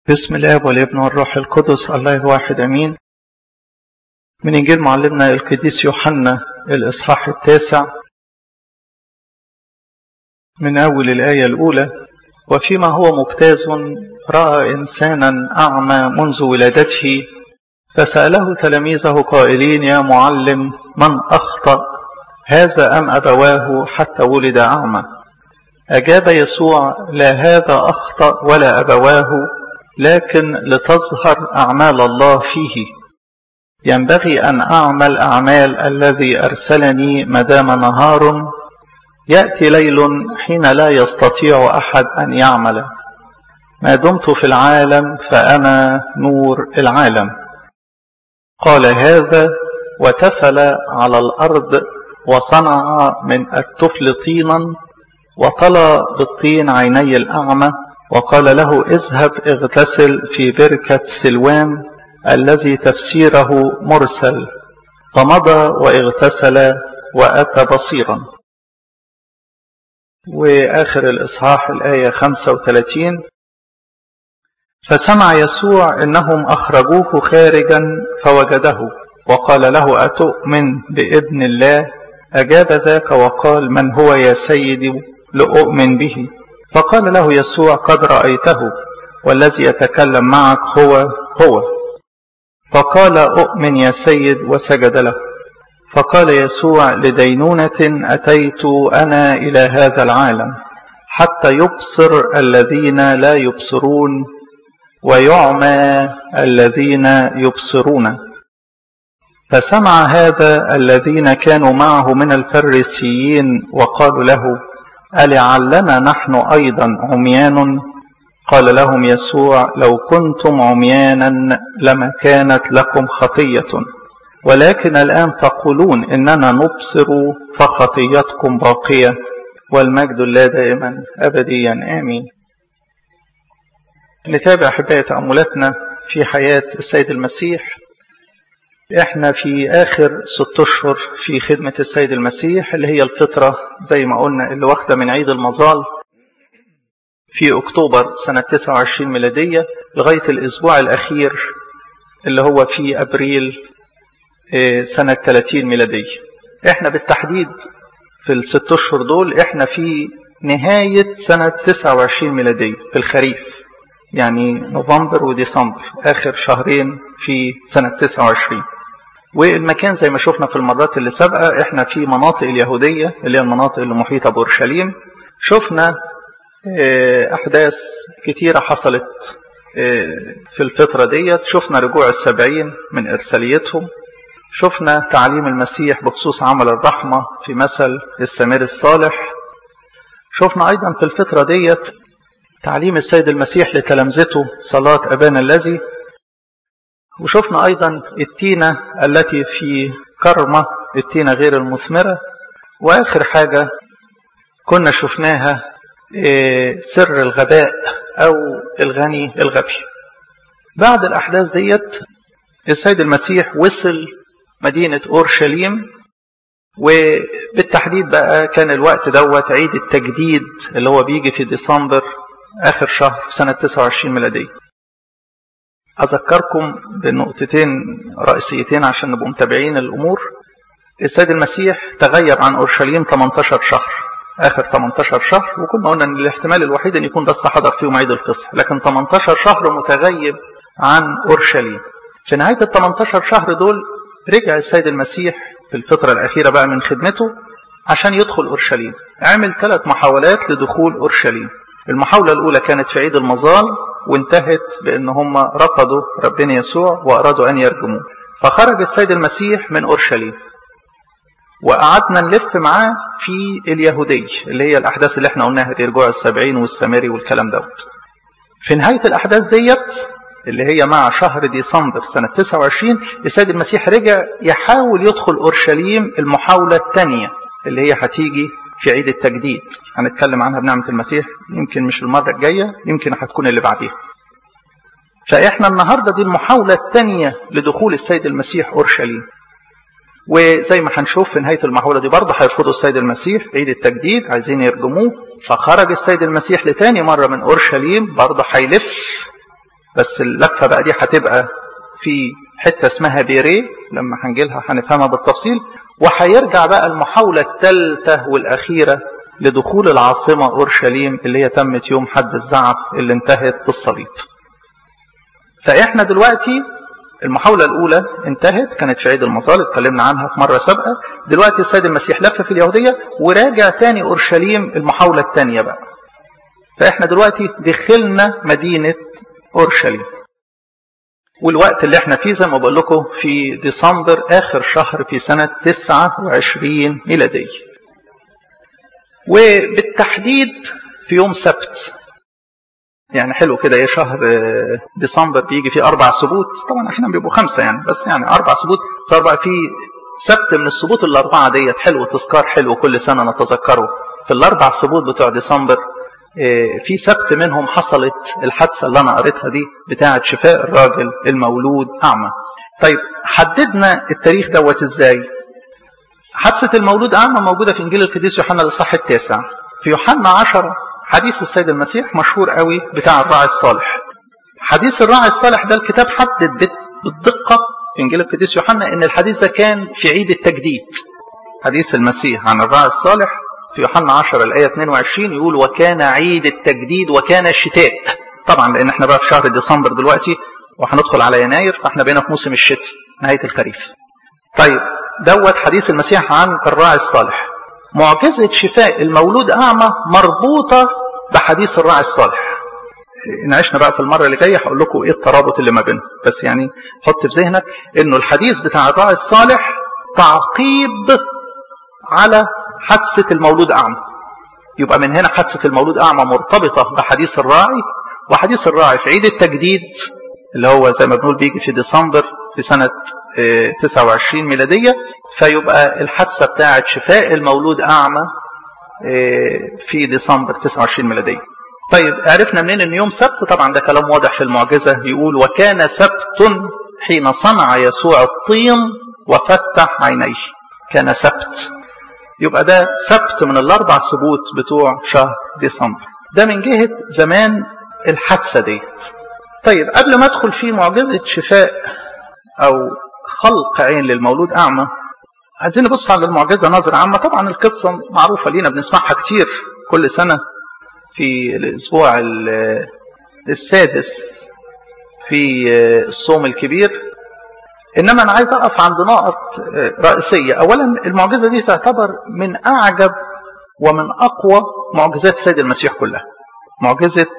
بسم الاب والابن والروح القدس الله الواحد امين من انجيل معلمنا القديس يوحنا الاصحاح التاسع من اول الايه الاولى وفيما هو مجتاز راى انسانا اعمى منذ ولادته فساله تلاميذه قائلين يا معلم من اخطا هذا ام ابواه حتى ولد اعمى اجاب يسوع لا هذا اخطا ولا ابواه لكن لتظهر اعمال الله فيه ينبغي ان اعمل اعمال الذي ارسلني مدام نهار ياتي ليل حين لا يستطيع احد ان يعمل ما دمت في العالم فانا نور العالم قال هذا وتفل على الارض وصنع من التفل طينا وطلى بالطين عيني الاعمى وقال له اذهب اغتسل في بركة سلوان الذي تفسيره مرسل فمضى واغتسل وأتى بصيرا وآخر الإصحاح الآية 35 فسمع يسوع إنهم أخرجوه خارجا فوجده وقال له أتؤمن بابن الله أجاب ذاك وقال من هو يا سيدي لأؤمن به فقال له يسوع قد رأيته والذي يتكلم معك هو هو فقال أؤمن يا سيد وسجد له فقال يسوع لدينونة أتيت أنا إلى هذا العالم حتى يبصر الذين لا يبصرون ويعمى الذين يبصرون فسمع هذا الذين كانوا معه من الفريسيين وقالوا له ألعلنا نحن أيضا عميان قال لهم يسوع لو كنتم عميانا لما كانت لكم خطية ولكن الآن تقولون إننا نبصر فخطيتكم باقية والمجد الله دائما أبديا آمين نتابع أحبائي تأملاتنا في حياة السيد المسيح احنا في اخر ست اشهر في خدمة السيد المسيح اللي هي الفترة زي ما قلنا اللي واخدة من عيد المظال في اكتوبر سنة 29 ميلادية لغاية الاسبوع الاخير اللي هو في ابريل سنة 30 ميلادية احنا بالتحديد في الست اشهر دول احنا في نهاية سنة 29 ميلادية في الخريف يعني نوفمبر وديسمبر اخر شهرين في سنة 29 والمكان زي ما شفنا في المرات اللي سابقة احنا في مناطق اليهودية اللي هي المناطق اللي محيطة بأورشليم شفنا أحداث كتيرة حصلت في الفترة ديت شفنا رجوع السبعين من إرساليتهم شفنا تعليم المسيح بخصوص عمل الرحمة في مثل السمير الصالح شفنا أيضا في الفترة ديت تعليم السيد المسيح لتلامذته صلاة أبانا الذي وشفنا أيضا التينة التي في كرمة التينة غير المثمرة وآخر حاجة كنا شفناها سر الغباء أو الغني الغبي بعد الأحداث ديت السيد المسيح وصل مدينة أورشليم وبالتحديد بقى كان الوقت دوت عيد التجديد اللي هو بيجي في ديسمبر آخر شهر في سنة 29 ميلادية أذكركم بنقطتين رئيسيتين عشان نبقوا متابعين الأمور السيد المسيح تغيب عن أورشليم 18 شهر آخر 18 شهر وكنا قلنا أن الاحتمال الوحيد أن يكون بس حضر فيهم عيد الفصح لكن 18 شهر متغيب عن أورشليم في نهاية ال 18 شهر دول رجع السيد المسيح في الفترة الأخيرة بقى من خدمته عشان يدخل أورشليم عمل ثلاث محاولات لدخول أورشليم المحاولة الأولى كانت في عيد المظال وانتهت بأن هم رفضوا ربنا يسوع وأرادوا أن يرجموه فخرج السيد المسيح من أورشليم وقعدنا نلف معاه في اليهودية اللي هي الأحداث اللي احنا قلناها دي رجوع السبعين والسامري والكلام دوت في نهاية الأحداث ديت اللي هي مع شهر ديسمبر سنة 29 السيد المسيح رجع يحاول يدخل أورشليم المحاولة الثانية اللي هي هتيجي في عيد التجديد هنتكلم عنها بنعمة المسيح يمكن مش المرة الجاية يمكن هتكون اللي بعديها فإحنا النهاردة دي المحاولة الثانية لدخول السيد المسيح أورشليم وزي ما هنشوف في نهاية المحاولة دي برضه هيرفضوا السيد المسيح في عيد التجديد عايزين يرجموه فخرج السيد المسيح لتاني مرة من أورشليم برضه هيلف بس اللفة بقى دي هتبقى في حتة اسمها بيريه لما هنجيلها هنفهمها بالتفصيل وهيرجع بقى المحاولة الثالثة والأخيرة لدخول العاصمة أورشليم اللي هي تمت يوم حد الزعف اللي انتهت بالصليب فإحنا دلوقتي المحاولة الأولى انتهت كانت في عيد المظال اتكلمنا عنها في مرة سابقة دلوقتي السيد المسيح لف في اليهودية وراجع تاني أورشليم المحاولة الثانية بقى فإحنا دلوقتي دخلنا مدينة أورشليم والوقت اللي احنا فيه زي ما بقول لكم في ديسمبر آخر شهر في سنة 29 ميلادية وبالتحديد في يوم سبت يعني حلو كده ايه شهر ديسمبر بيجي فيه اربع سبوت طبعا احنا بيبقوا خمسه يعني بس يعني اربع سبوت صار بقى في سبت من السبوت الاربعه ديت حلو تذكار حلو كل سنه نتذكره في الاربع سبوت بتوع ديسمبر في سبت منهم حصلت الحادثه اللي انا قريتها دي بتاعه شفاء الراجل المولود اعمى طيب حددنا التاريخ دوت ازاي حادثه المولود اعمى موجوده في انجيل القديس يوحنا الاصحاح التاسع في يوحنا 10 حديث السيد المسيح مشهور قوي بتاع الراعي الصالح حديث الراعي الصالح ده الكتاب حدد بالدقة في إنجيل القديس يوحنا إن الحديث ده كان في عيد التجديد حديث المسيح عن الراعي الصالح في يوحنا 10 الآية 22 يقول وكان عيد التجديد وكان الشتاء طبعا لأن احنا بقى في شهر ديسمبر دلوقتي وهندخل على يناير فاحنا بقينا في موسم الشتاء نهاية الخريف طيب دوت حديث المسيح عن الراعي الصالح معجزة شفاء المولود أعمى مربوطة بحديث الراعي الصالح إن عشنا بقى في المرة اللي جاية هقول لكم إيه الترابط اللي ما بينهم بس يعني حط في ذهنك إنه الحديث بتاع الراعي الصالح تعقيب على حادثة المولود أعمى يبقى من هنا حادثة المولود أعمى مرتبطة بحديث الراعي وحديث الراعي في عيد التجديد اللي هو زي ما بنقول بيجي في ديسمبر في سنة 29 ميلادية فيبقى الحادثة بتاعة شفاء المولود أعمى في ديسمبر 29 ميلادية طيب عرفنا منين ان يوم سبت طبعا ده كلام واضح في المعجزة يقول وكان سبت حين صنع يسوع الطين وفتح عينيه كان سبت يبقى ده سبت من الاربع سبوت بتوع شهر ديسمبر ده من جهة زمان الحادثة ديت طيب قبل ما ادخل في معجزة شفاء او خلق عين للمولود اعمى عايزين نبص على المعجزة نظرة عامة طبعا القصة معروفة لينا بنسمعها كتير كل سنة في الأسبوع السادس في الصوم الكبير إنما أنا عايز أقف عند نقط رئيسية أولا المعجزة دي تعتبر من أعجب ومن أقوى معجزات السيد المسيح كلها معجزة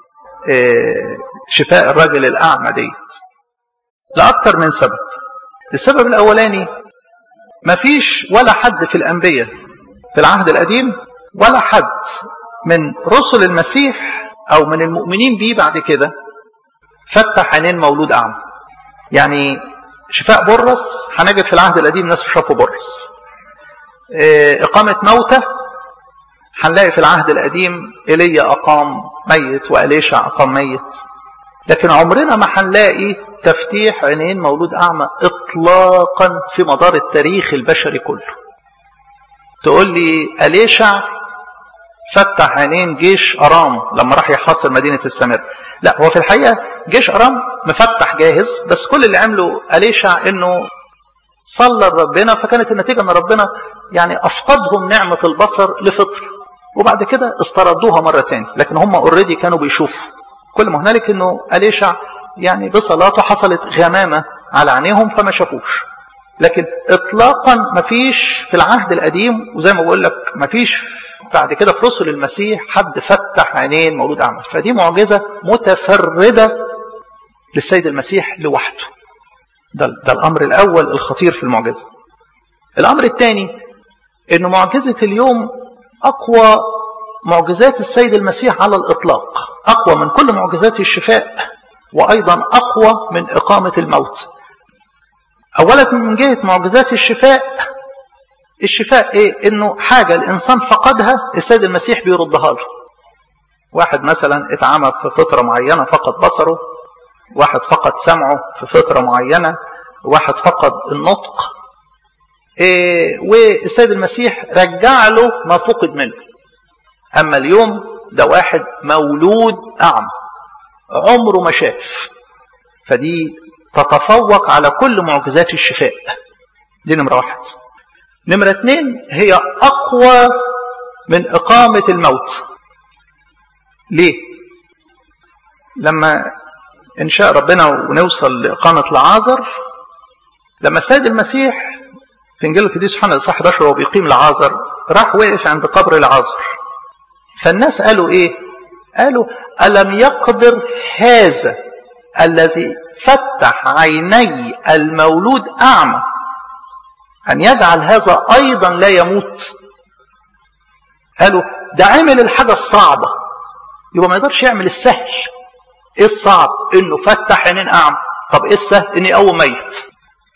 شفاء الرجل الأعمى ديت لأكثر من سبب السبب الأولاني مفيش ولا حد في الأنبياء في العهد القديم ولا حد من رسل المسيح أو من المؤمنين بيه بعد كده فتح عينين مولود أعمى يعني شفاء برص هنجد في العهد القديم ناس شافوا برص إقامة موتى هنلاقي في العهد القديم إيليا أقام ميت وأليشع أقام ميت لكن عمرنا ما هنلاقي تفتيح عينين مولود أعمى إطلاقا في مدار التاريخ البشري كله تقول لي أليشع فتح عينين جيش أرام لما راح يحاصر مدينة السامرة لا هو في الحقيقة جيش أرام مفتح جاهز بس كل اللي عمله أليشع إنه صلى لربنا فكانت النتيجة أن ربنا يعني أفقدهم نعمة البصر لفطر وبعد كده استردوها مرة تاني لكن هم اوريدي كانوا بيشوفوا كل ما هنالك انه أليشع يعني بصلاته حصلت غمامة على عينيهم فما شافوش لكن اطلاقا ما فيش في العهد القديم وزي ما بقول لك ما فيش بعد كده في رسل المسيح حد فتح عينين مولود اعمى فدي معجزه متفرده للسيد المسيح لوحده ده, ده الامر الاول الخطير في المعجزه الامر الثاني انه معجزه اليوم اقوى معجزات السيد المسيح على الاطلاق اقوى من كل معجزات الشفاء وايضا اقوى من اقامه الموت اولا من جهه معجزات الشفاء الشفاء ايه انه حاجه الانسان فقدها السيد المسيح بيردها له واحد مثلا اتعمى في فتره معينه فقد بصره واحد فقد سمعه في فتره معينه واحد فقد النطق إيه والسيد المسيح رجع له ما فقد منه اما اليوم ده واحد مولود اعمى عمره ما شاف فدي تتفوق على كل معجزات الشفاء دي نمرة واحد نمرة اتنين هي أقوى من إقامة الموت ليه؟ لما إن شاء ربنا ونوصل لإقامة العازر لما السيد المسيح في إنجيل القديس يوحنا الإصحاح 11 وهو بيقيم العازر راح وقف عند قبر العازر فالناس قالوا إيه؟ قالوا ألم يقدر هذا الذي فتح عيني المولود أعمى أن يجعل هذا أيضا لا يموت قالوا ده عمل الحاجة الصعبة يبقى ما يقدرش يعمل السهل ايه الصعب انه فتح عينين اعمى طب ايه السهل اني يقوم ميت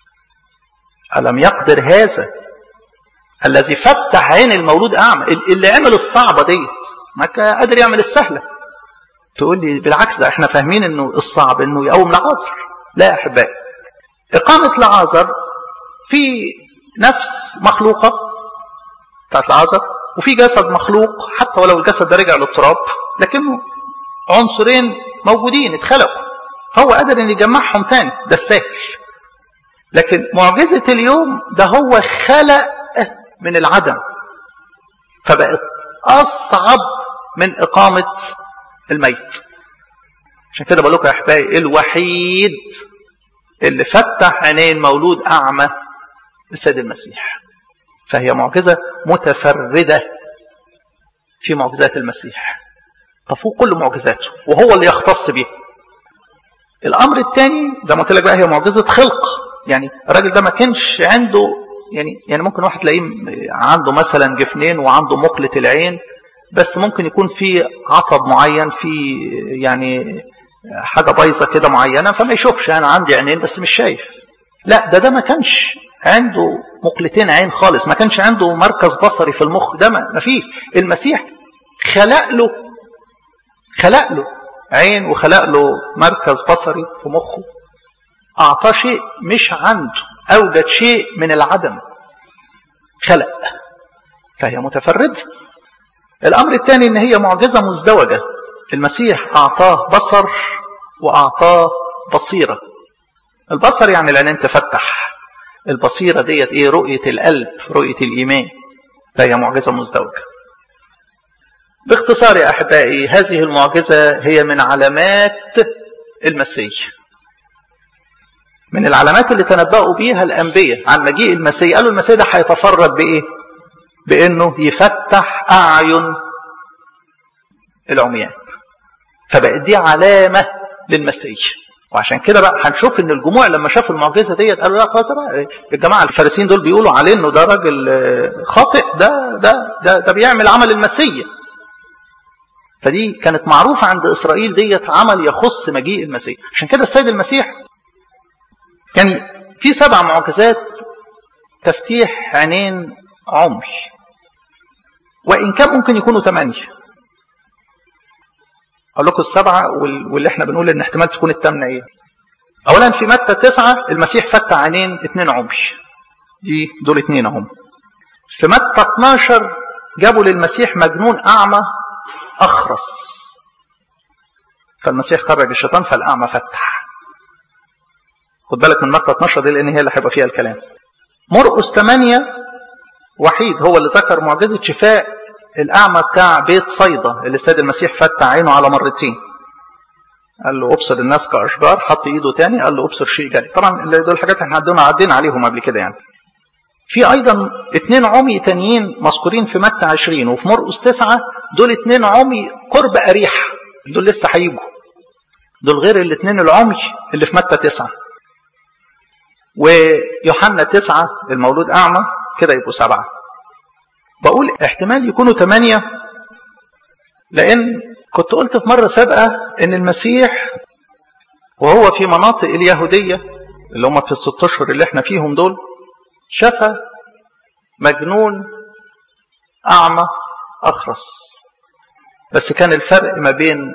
الم يقدر هذا الذي فتح عين المولود اعمى اللي عمل الصعبه ديت ما كان قادر يعمل السهله تقول لي بالعكس ده احنا فاهمين انه الصعب انه يقوم لعازر لا يا احبائي اقامه لعازر في نفس مخلوقه بتاعت العازر وفي جسد مخلوق حتى ولو الجسد ده رجع للتراب لكنه عنصرين موجودين اتخلقوا فهو قادر ان يجمعهم تاني ده السهل لكن معجزة اليوم ده هو خلق من العدم فبقت أصعب من إقامة الميت عشان كده بقول لكم يا أحبائي الوحيد اللي فتح عينين مولود أعمى السيد المسيح فهي معجزة متفردة في معجزات المسيح تفوق كل معجزاته وهو اللي يختص بيها الامر الثاني زي ما قلت لك بقى هي معجزه خلق يعني الراجل ده ما كانش عنده يعني يعني ممكن واحد تلاقيه عنده مثلا جفنين وعنده مقله العين بس ممكن يكون في عطب معين في يعني حاجه بايظه كده معينه فما يشوفش انا عندي عينين بس مش شايف لا ده ده ما كانش عنده مقلتين عين خالص ما كانش عنده مركز بصري في المخ ده ما فيه المسيح خلق له خلق له عين وخلق له مركز بصري في مخه أعطاه شيء مش عنده أوجد شيء من العدم خلق فهي متفردة الأمر الثاني إن هي معجزة مزدوجة المسيح أعطاه بصر وأعطاه بصيرة البصر يعني العينين تفتح البصيرة ديت إيه رؤية القلب رؤية الإيمان فهي معجزة مزدوجة باختصار يا أحبائي هذه المعجزة هي من علامات المسيح من العلامات اللي تنبأوا بيها الأنبياء عن مجيء المسيح قالوا المسيح ده هيتفرد بإيه بأنه يفتح أعين العميان فبقت دي علامة للمسيح وعشان كده بقى هنشوف ان الجموع لما شافوا المعجزه ديت قالوا لا خلاص بقى الجماعه الفارسيين دول بيقولوا عليه انه ده راجل خاطئ ده ده ده, ده بيعمل عمل المسيح فدي كانت معروفة عند إسرائيل ديت عمل يخص مجيء المسيح عشان كده السيد المسيح كان في سبع معجزات تفتيح عينين عمي وإن كان ممكن يكونوا ثمانية أقول لكم السبعة واللي احنا بنقول إن احتمال تكون الثامنة إيه أولا في متى تسعة المسيح فتح عينين اثنين عمي دي دول اثنين اهم في متى 12 جابوا للمسيح مجنون أعمى أخرس فالمسيح خرج الشيطان فالأعمى فتح خد بالك من متى 12 دي لأن هي اللي هيبقى فيها الكلام مرقس 8 وحيد هو اللي ذكر معجزة شفاء الأعمى بتاع بيت صيدا اللي السيد المسيح فتح عينه على مرتين قال له ابصر الناس كأشجار حط ايده تاني قال له ابصر شيء جري طبعا دول الحاجات احنا عدينا عدينا عليهم قبل كده يعني في ايضا اثنين عمي تانيين مذكورين في متى 20 وفي مرقس 9 دول اثنين عمي قرب اريحه دول لسه هيجوا دول غير الاثنين العمي اللي في متى 9 ويوحنا 9 المولود اعمى كده يبقوا سبعه بقول احتمال يكونوا ثمانيه لان كنت قلت في مره سابقه ان المسيح وهو في مناطق اليهوديه اللي هم في الست اشهر اللي احنا فيهم دول شفى مجنون أعمى أخرس بس كان الفرق ما بين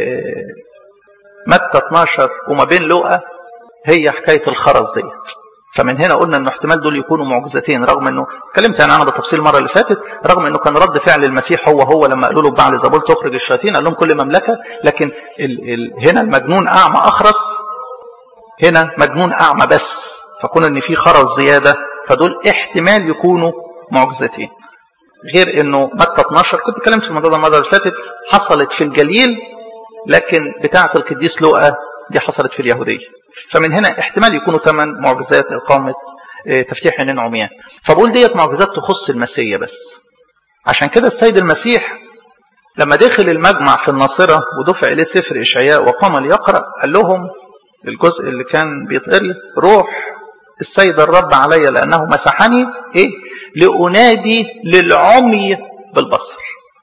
متى 12 وما بين لوقا هي حكاية الخرز ديت فمن هنا قلنا انه احتمال دول يكونوا معجزتين رغم انه اتكلمت يعني انا بالتفصيل المره اللي فاتت رغم انه كان رد فعل المسيح هو هو لما قالوا له بعل زبول تخرج الشياطين قال لهم كل مملكه لكن ال ال هنا المجنون اعمى اخرس هنا مجنون اعمى بس فكون ان في خرس زياده فدول احتمال يكونوا معجزتين غير انه متى 12 كنت اتكلمت في الموضوع ده المره اللي فاتت حصلت في الجليل لكن بتاعه القديس لوقا دي حصلت في اليهوديه فمن هنا احتمال يكونوا ثمان معجزات اقامه تفتيح عينين عميان فبقول ديت معجزات تخص المسيح بس عشان كده السيد المسيح لما دخل المجمع في الناصرة ودفع إليه سفر إشعياء وقام ليقرأ قال لهم الجزء اللي كان بيتقري روح السيد الرب علي لأنه مسحني إيه لأنادي للعمي بالبصر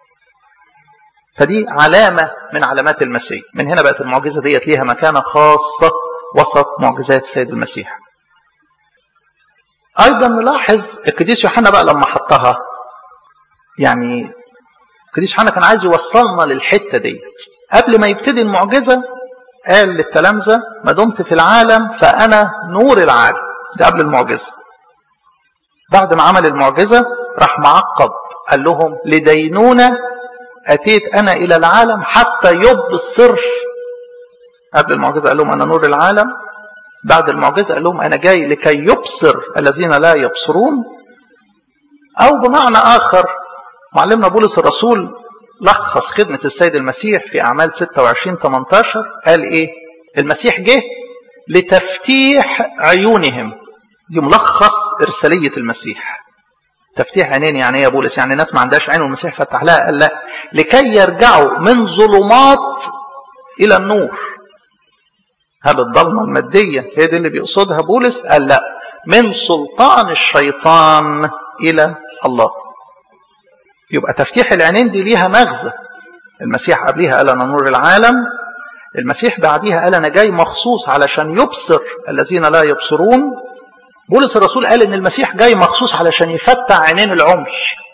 فدي علامة من علامات المسيح من هنا بقت المعجزة ديت ليها مكانة خاصة وسط معجزات السيد المسيح أيضا نلاحظ القديس يوحنا بقى لما حطها يعني القديس يوحنا كان عايز يوصلنا للحتة ديت قبل ما يبتدي المعجزة قال للتلامذة ما دمت في العالم فأنا نور العالم ده قبل المعجزة بعد ما عمل المعجزة راح معقب قال لهم لدينونة أتيت أنا إلى العالم حتى يبصر قبل المعجزة قال لهم أنا نور العالم بعد المعجزة قال لهم أنا جاي لكي يبصر الذين لا يبصرون أو بمعنى آخر معلمنا بولس الرسول لخص خدمة السيد المسيح في أعمال 26 18 قال إيه المسيح جه لتفتيح عيونهم دي ملخص إرسالية المسيح تفتيح عينين يعني ايه يا بولس يعني ناس ما عندهاش عين والمسيح فتح لها قال لا لكي يرجعوا من ظلمات الى النور هل الضلمة المادية هي دي اللي بيقصدها بولس قال لا من سلطان الشيطان إلى الله يبقى تفتيح العينين دي ليها مغزى المسيح قبليها قال أنا نور العالم المسيح بعديها قال أنا جاي مخصوص علشان يبصر الذين لا يبصرون بولس الرسول قال ان المسيح جاي مخصوص علشان يفتح عينين العمي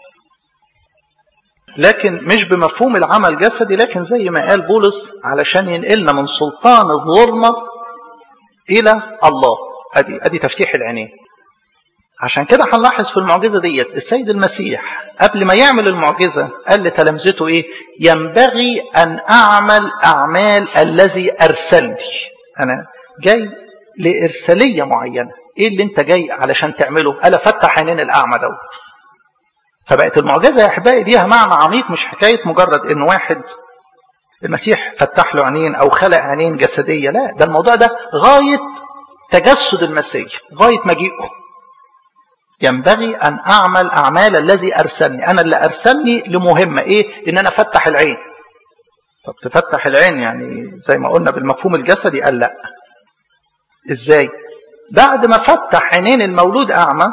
لكن مش بمفهوم العمل الجسدي لكن زي ما قال بولس علشان ينقلنا من سلطان الظلمة إلى الله أدي, أدي تفتيح العينين عشان كده هنلاحظ في المعجزة ديت السيد المسيح قبل ما يعمل المعجزة قال لتلامذته إيه ينبغي أن أعمل أعمال الذي أرسلني أنا جاي لإرسالية معينة ايه اللي انت جاي علشان تعمله قال فتح عينين الاعمى دوت فبقت المعجزه يا احبائي ليها معنى عميق مش حكايه مجرد ان واحد المسيح فتح له عينين او خلق عينين جسديه لا ده الموضوع ده غايه تجسد المسيح غايه مجيئه ينبغي ان اعمل اعمال الذي ارسلني انا اللي ارسلني لمهمه ايه ان انا افتح العين طب تفتح العين يعني زي ما قلنا بالمفهوم الجسدي قال لا ازاي بعد ما فتح عينين المولود أعمى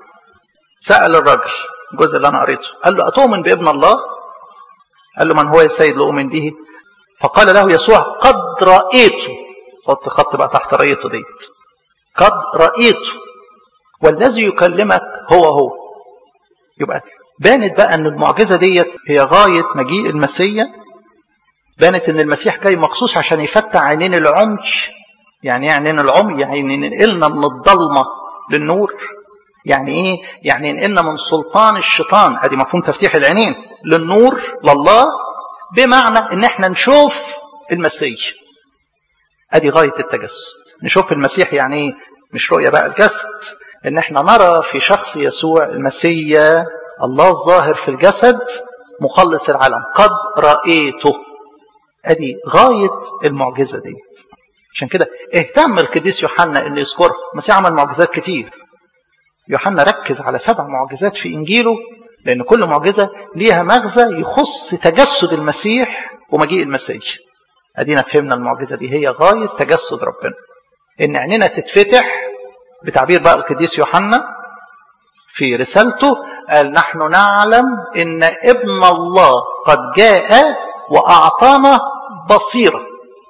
سأل الرجل الجزء اللي أنا قريته قال له أتؤمن بابن الله قال له من هو السيد لأؤمن به فقال له يسوع قد رأيته حط خط بقى تحت رأيته ديت قد رأيته والذي يكلمك هو هو يبقى بانت بقى ان المعجزة ديت هي غاية مجيء المسيح بانت ان المسيح جاي مخصوص عشان يفتح عينين العمي يعني يعني العمي يعني ننقلنا من الضلمة للنور يعني ايه يعني ننقلنا من سلطان الشيطان ادي مفهوم تفتيح العينين للنور لله بمعنى ان احنا نشوف المسيح ادي غاية التجسد نشوف المسيح يعني ايه مش رؤية بقى الجسد ان احنا نرى في شخص يسوع المسيح الله الظاهر في الجسد مخلص العالم قد رأيته ادي غاية المعجزة دي عشان كده اهتم القديس يوحنا ان يذكرها المسيح عمل معجزات كتير يوحنا ركز على سبع معجزات في انجيله لان كل معجزه ليها مغزى يخص تجسد المسيح ومجيء المسيح ادينا فهمنا المعجزه دي هي غايه تجسد ربنا ان عيننا تتفتح بتعبير بقى القديس يوحنا في رسالته قال نحن نعلم ان ابن الله قد جاء واعطانا بصيره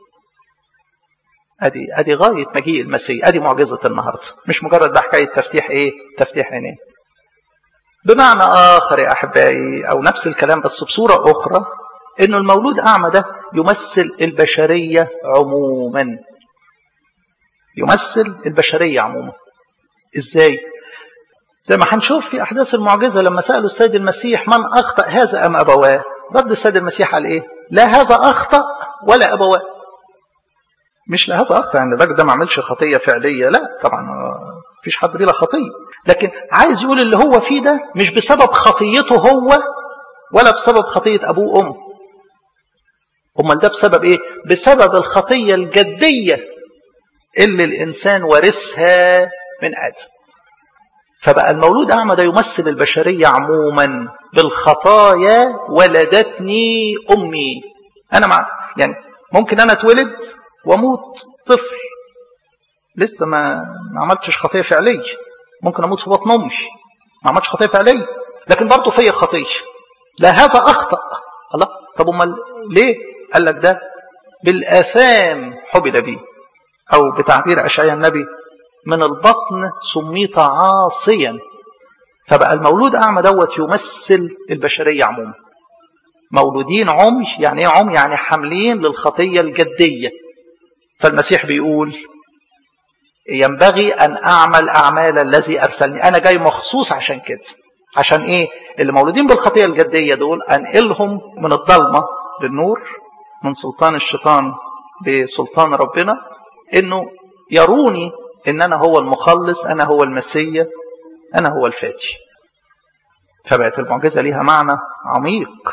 ادي ادي غايه مجيء المسيح ادي معجزه النهارده مش مجرد ده حكايه تفتيح ايه تفتيح عينين بمعنى اخر يا احبائي او نفس الكلام بس بصوره اخرى انه المولود اعمى ده يمثل البشريه عموما يمثل البشريه عموما ازاي زي ما هنشوف في احداث المعجزه لما سالوا السيد المسيح من اخطا هذا ام ابواه رد السيد المسيح على ايه لا هذا اخطا ولا ابواه مش لا هذا اخطا يعني الراجل ده ما عملش خطيه فعليه لا طبعا مفيش حد بلا خطيه لكن عايز يقول اللي هو فيه ده مش بسبب خطيته هو ولا بسبب خطيه ابوه وامه امال ده بسبب ايه بسبب الخطيه الجديه اللي الانسان ورثها من ادم فبقى المولود اعمى ده يمثل البشريه عموما بالخطايا ولدتني امي انا مع يعني ممكن انا اتولد واموت طفل لسه ما ما عملتش خطيه فعليه ممكن اموت في بطن امي ما عملتش خطيه فعليه لكن برضه فيا خطيه لا هذا اخطا الله طب امال ليه قال لك ده بالاثام حبل به او بتعبير اشعياء النبي من البطن سميت عاصيا فبقى المولود اعمى دوت يمثل البشريه عموما مولودين عمي يعني ايه عمي يعني حاملين للخطيه الجديه فالمسيح بيقول ينبغي ان اعمل اعمال الذي ارسلني انا جاي مخصوص عشان كده عشان ايه اللي مولودين بالخطيه الجديه دول انقلهم من الضلمه للنور من سلطان الشيطان بسلطان ربنا انه يروني ان انا هو المخلص انا هو المسيا انا هو الفاتي فبقت المعجزه ليها معنى عميق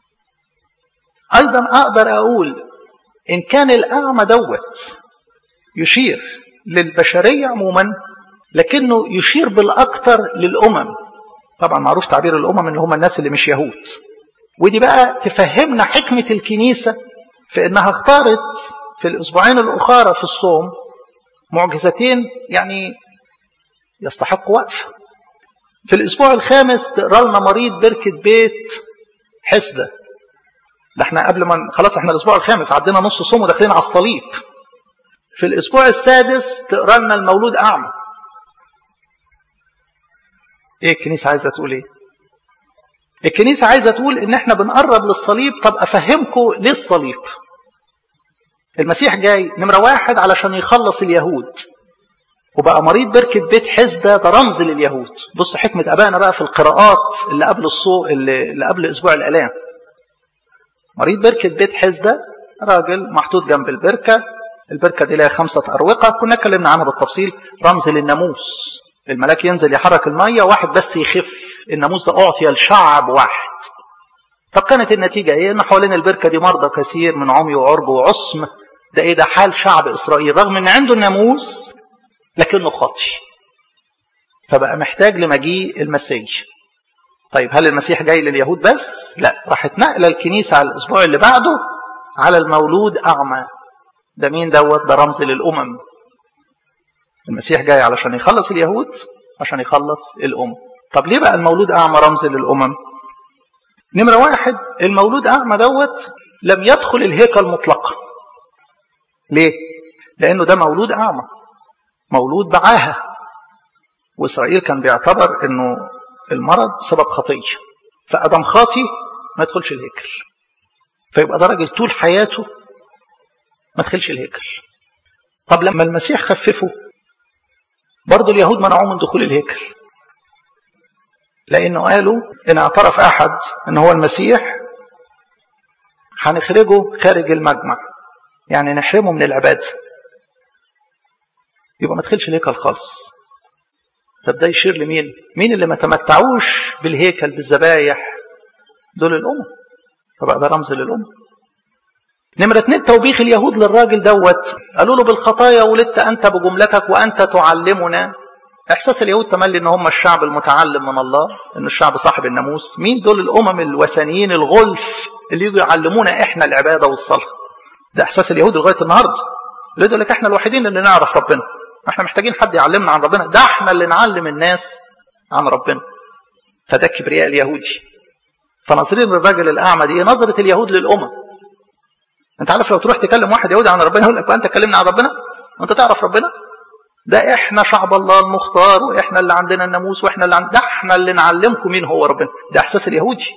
ايضا اقدر اقول ان كان الاعمى دوت يشير للبشريه عموما لكنه يشير بالاكثر للامم طبعا معروف تعبير الامم اللي هم الناس اللي مش يهود ودي بقى تفهمنا حكمه الكنيسه في انها اختارت في الاسبوعين الاخرى في الصوم معجزتين يعني يستحق وقف في الاسبوع الخامس تقرا لنا مريض بركه بيت حسده ده احنا قبل ما خلاص احنا الاسبوع الخامس عدينا نص صوم وداخلين على الصليب في الاسبوع السادس تقرا لنا المولود اعمى ايه الكنيسه عايزه تقول ايه الكنيسه عايزه تقول ان احنا بنقرب للصليب طب افهمكم ليه الصليب المسيح جاي نمرة واحد علشان يخلص اليهود وبقى مريض بركة بيت حزدة ده رمز لليهود بص حكمة أبانا بقى في القراءات اللي قبل الصو اللي قبل أسبوع الآلام مريض بركة بيت حزدة راجل محطوط جنب البركة البركة دي لها خمسة أروقة كنا اتكلمنا عنها بالتفصيل رمز للناموس الملاك ينزل يحرك المية واحد بس يخف الناموس ده أعطي لشعب واحد طب كانت النتيجة إيه؟ إن حوالين البركة دي مرضى كثير من عمي وعرج وعصم ده إيه ده حال شعب إسرائيل رغم إن عنده الناموس لكنه خاطي فبقى محتاج لمجيء المسيح طيب هل المسيح جاي لليهود بس؟ لا راحت نقلة الكنيسة على الأسبوع اللي بعده على المولود أعمى ده مين دوت ده رمز للأمم المسيح جاي علشان يخلص اليهود عشان يخلص الأمم طب ليه بقى المولود أعمى رمز للأمم نمرة واحد المولود أعمى دوت لم يدخل الهيكل مطلقا ليه؟ لأنه ده مولود أعمى مولود بعاهة وإسرائيل كان بيعتبر أنه المرض سبب خطية فأدم خاطي ما يدخلش الهيكل فيبقى ده راجل طول حياته ما دخلش الهيكل طب لما المسيح خففه برضه اليهود منعوه من دخول الهيكل لأنه قالوا إن اعترف أحد إن هو المسيح هنخرجه خارج المجمع يعني نحرمه من العبادة يبقى ما تدخلش الهيكل خالص طب ده يشير لمين؟ مين اللي ما تمتعوش بالهيكل بالذبايح؟ دول الأمم فبقى ده رمز للأمم نمرة اتنين توبيخ اليهود للراجل دوت قالوا له بالخطايا ولدت أنت بجملتك وأنت تعلمنا إحساس اليهود تملي إن هم الشعب المتعلم من الله إن الشعب صاحب الناموس مين دول الأمم الوثنيين الغلف اللي يجوا يعلمونا إحنا العبادة والصلاة ده إحساس اليهود لغاية النهاردة اللي يقول لك إحنا الوحيدين اللي نعرف ربنا احنا محتاجين حد يعلمنا عن ربنا ده احنا اللي نعلم الناس عن ربنا فده كبرياء اليهودي فنظرين الرجل الاعمى دي نظره اليهود للامم انت عارف لو تروح تكلم واحد يهودي عن ربنا يقول لك انت تكلمنا عن ربنا وانت تعرف ربنا ده احنا شعب الله المختار واحنا اللي عندنا الناموس واحنا اللي عند... ده احنا اللي نعلمكم مين هو ربنا ده احساس اليهودي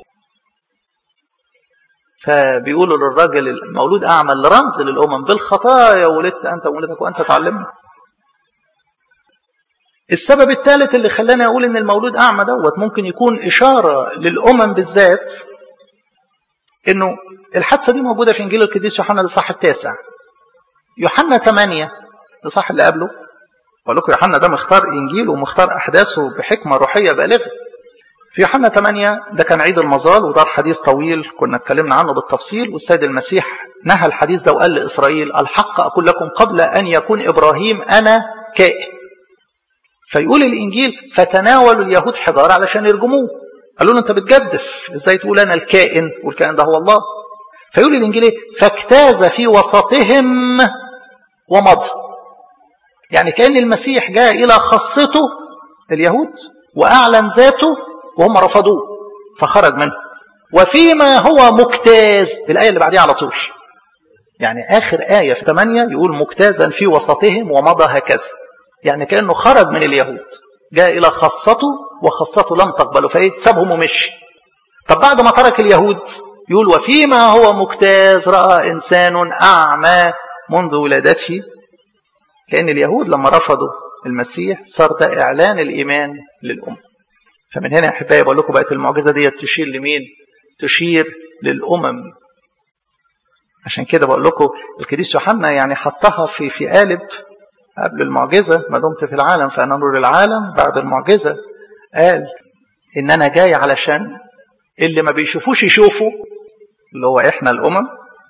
فبيقولوا للراجل المولود اعمى اللي رمز للامم بالخطايا ولدت انت وولدتك وانت تعلمنا السبب الثالث اللي خلاني اقول ان المولود اعمى دوت ممكن يكون اشاره للامم بالذات انه الحادثه دي موجوده في انجيل القديس يوحنا الاصحاح التاسع يوحنا 8 الاصحاح اللي قبله بقول لكم يوحنا ده مختار انجيل ومختار احداثه بحكمه روحيه بالغه في يوحنا 8 ده كان عيد المظال ودار حديث طويل كنا اتكلمنا عنه بالتفصيل والسيد المسيح نهى الحديث ده وقال لاسرائيل الحق اقول لكم قبل ان يكون ابراهيم انا كائن فيقول الانجيل فتناولوا اليهود حجاره علشان يرجموه قالوا له انت بتجدف ازاي تقول انا الكائن والكائن ده هو الله فيقول الانجيل ايه فاجتاز في وسطهم ومضى يعني كان المسيح جاء الى خاصته اليهود واعلن ذاته وهم رفضوه فخرج منه وفيما هو مجتاز الآية اللي بعديها على طول يعني آخر آية في 8 يقول مجتازا في وسطهم ومضى هكذا يعني كأنه خرج من اليهود جاء إلى خاصته وخاصته لم تقبله فإيه سابهم ومشي طب بعد ما ترك اليهود يقول وفيما هو مجتاز رأى إنسان أعمى منذ ولادته كأن اليهود لما رفضوا المسيح صار ده إعلان الإيمان للأمة فمن هنا يا احبائي بقول لكم بقت المعجزه دي تشير لمين؟ تشير للامم. عشان كده بقول لكم القديس يوحنا يعني حطها في في قالب قبل المعجزه ما دمت في العالم فانا نور العالم بعد المعجزه قال ان انا جاي علشان اللي ما بيشوفوش يشوفوا اللي هو احنا الامم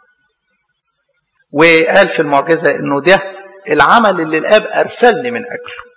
وقال في المعجزه انه ده العمل اللي الاب ارسلني من اجله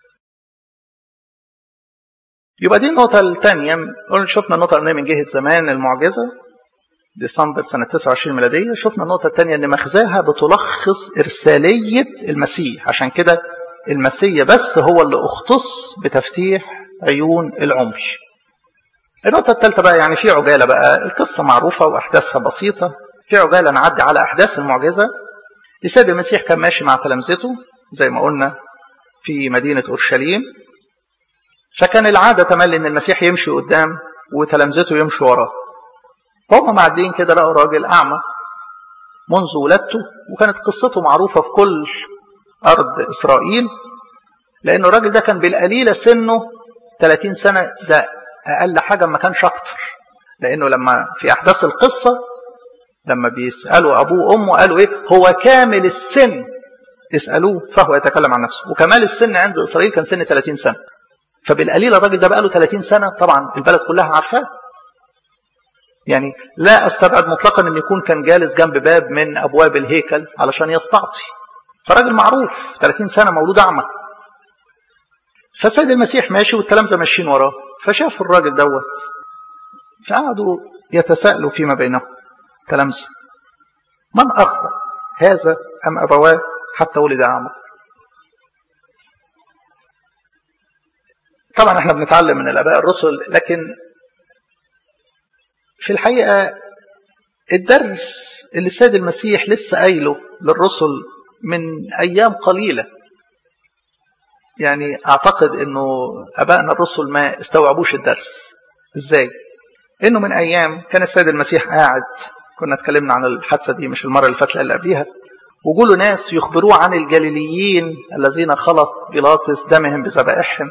يبقى دي النقطة الثانية قلنا شفنا النقطة الأولانية من جهة زمان المعجزة ديسمبر سنة 29 ميلادية شفنا النقطة الثانية إن مخزاها بتلخص إرسالية المسيح عشان كده المسيح بس هو اللي اختص بتفتيح عيون العمي النقطة الثالثة بقى يعني في عجالة بقى القصة معروفة وأحداثها بسيطة في عجالة نعدي على أحداث المعجزة السيد المسيح كان ماشي مع تلامذته زي ما قلنا في مدينة أورشليم فكان العادة تملي إن المسيح يمشي قدام وتلامذته يمشوا وراه. فهم معديين كده لقوا راجل أعمى منذ ولادته وكانت قصته معروفة في كل أرض إسرائيل لأن الراجل ده كان بالقليلة سنه 30 سنة ده أقل حاجة ما كانش أكتر لأنه لما في أحداث القصة لما بيسألوا أبوه وأمه قالوا إيه هو كامل السن اسألوه فهو يتكلم عن نفسه وكمال السن عند إسرائيل كان سن 30 سنة فبالقليل الراجل ده بقى له 30 سنة طبعا البلد كلها عارفاه يعني لا استبعد مطلقا ان يكون كان جالس جنب باب من ابواب الهيكل علشان يستعطي فراجل معروف 30 سنه مولود اعمى فسيد المسيح ماشي والتلامذه ماشيين وراه فشافوا الراجل دوت فقعدوا يتساءلوا فيما بينهم تلامذه من اخطا هذا ام ابواه حتى ولد اعمى طبعا احنا بنتعلم من الاباء الرسل لكن في الحقيقه الدرس اللي السيد المسيح لسه قايله للرسل من ايام قليله يعني اعتقد انه ابائنا الرسل ما استوعبوش الدرس ازاي انه من ايام كان السيد المسيح قاعد كنا اتكلمنا عن الحادثه دي مش المره اللي فاتت اللي قبليها وجوله ناس يخبروه عن الجليليين الذين خلص بيلاطس دمهم بذبائحهم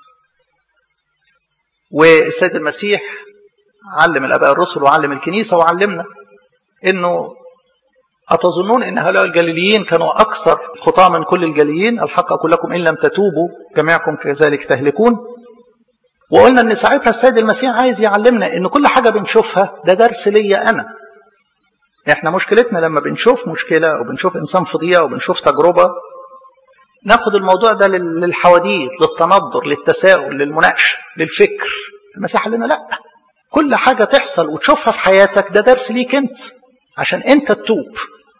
والسيد المسيح علم الاباء الرسل وعلم الكنيسه وعلمنا انه أتظنون أن هؤلاء الجليليين كانوا أكثر خطاة من كل الجليليين الحق أقول لكم إن لم تتوبوا جميعكم كذلك تهلكون وقلنا أن ساعتها السيد المسيح عايز يعلمنا أن كل حاجة بنشوفها ده درس ليا أنا إحنا مشكلتنا لما بنشوف مشكلة أو بنشوف إنسان في ضيقة أو بنشوف تجربة ناخد الموضوع ده للحواديت للتنظر للتساؤل للمناقشة للفكر المسيح قال لنا لا كل حاجة تحصل وتشوفها في حياتك ده درس ليك أنت عشان أنت تتوب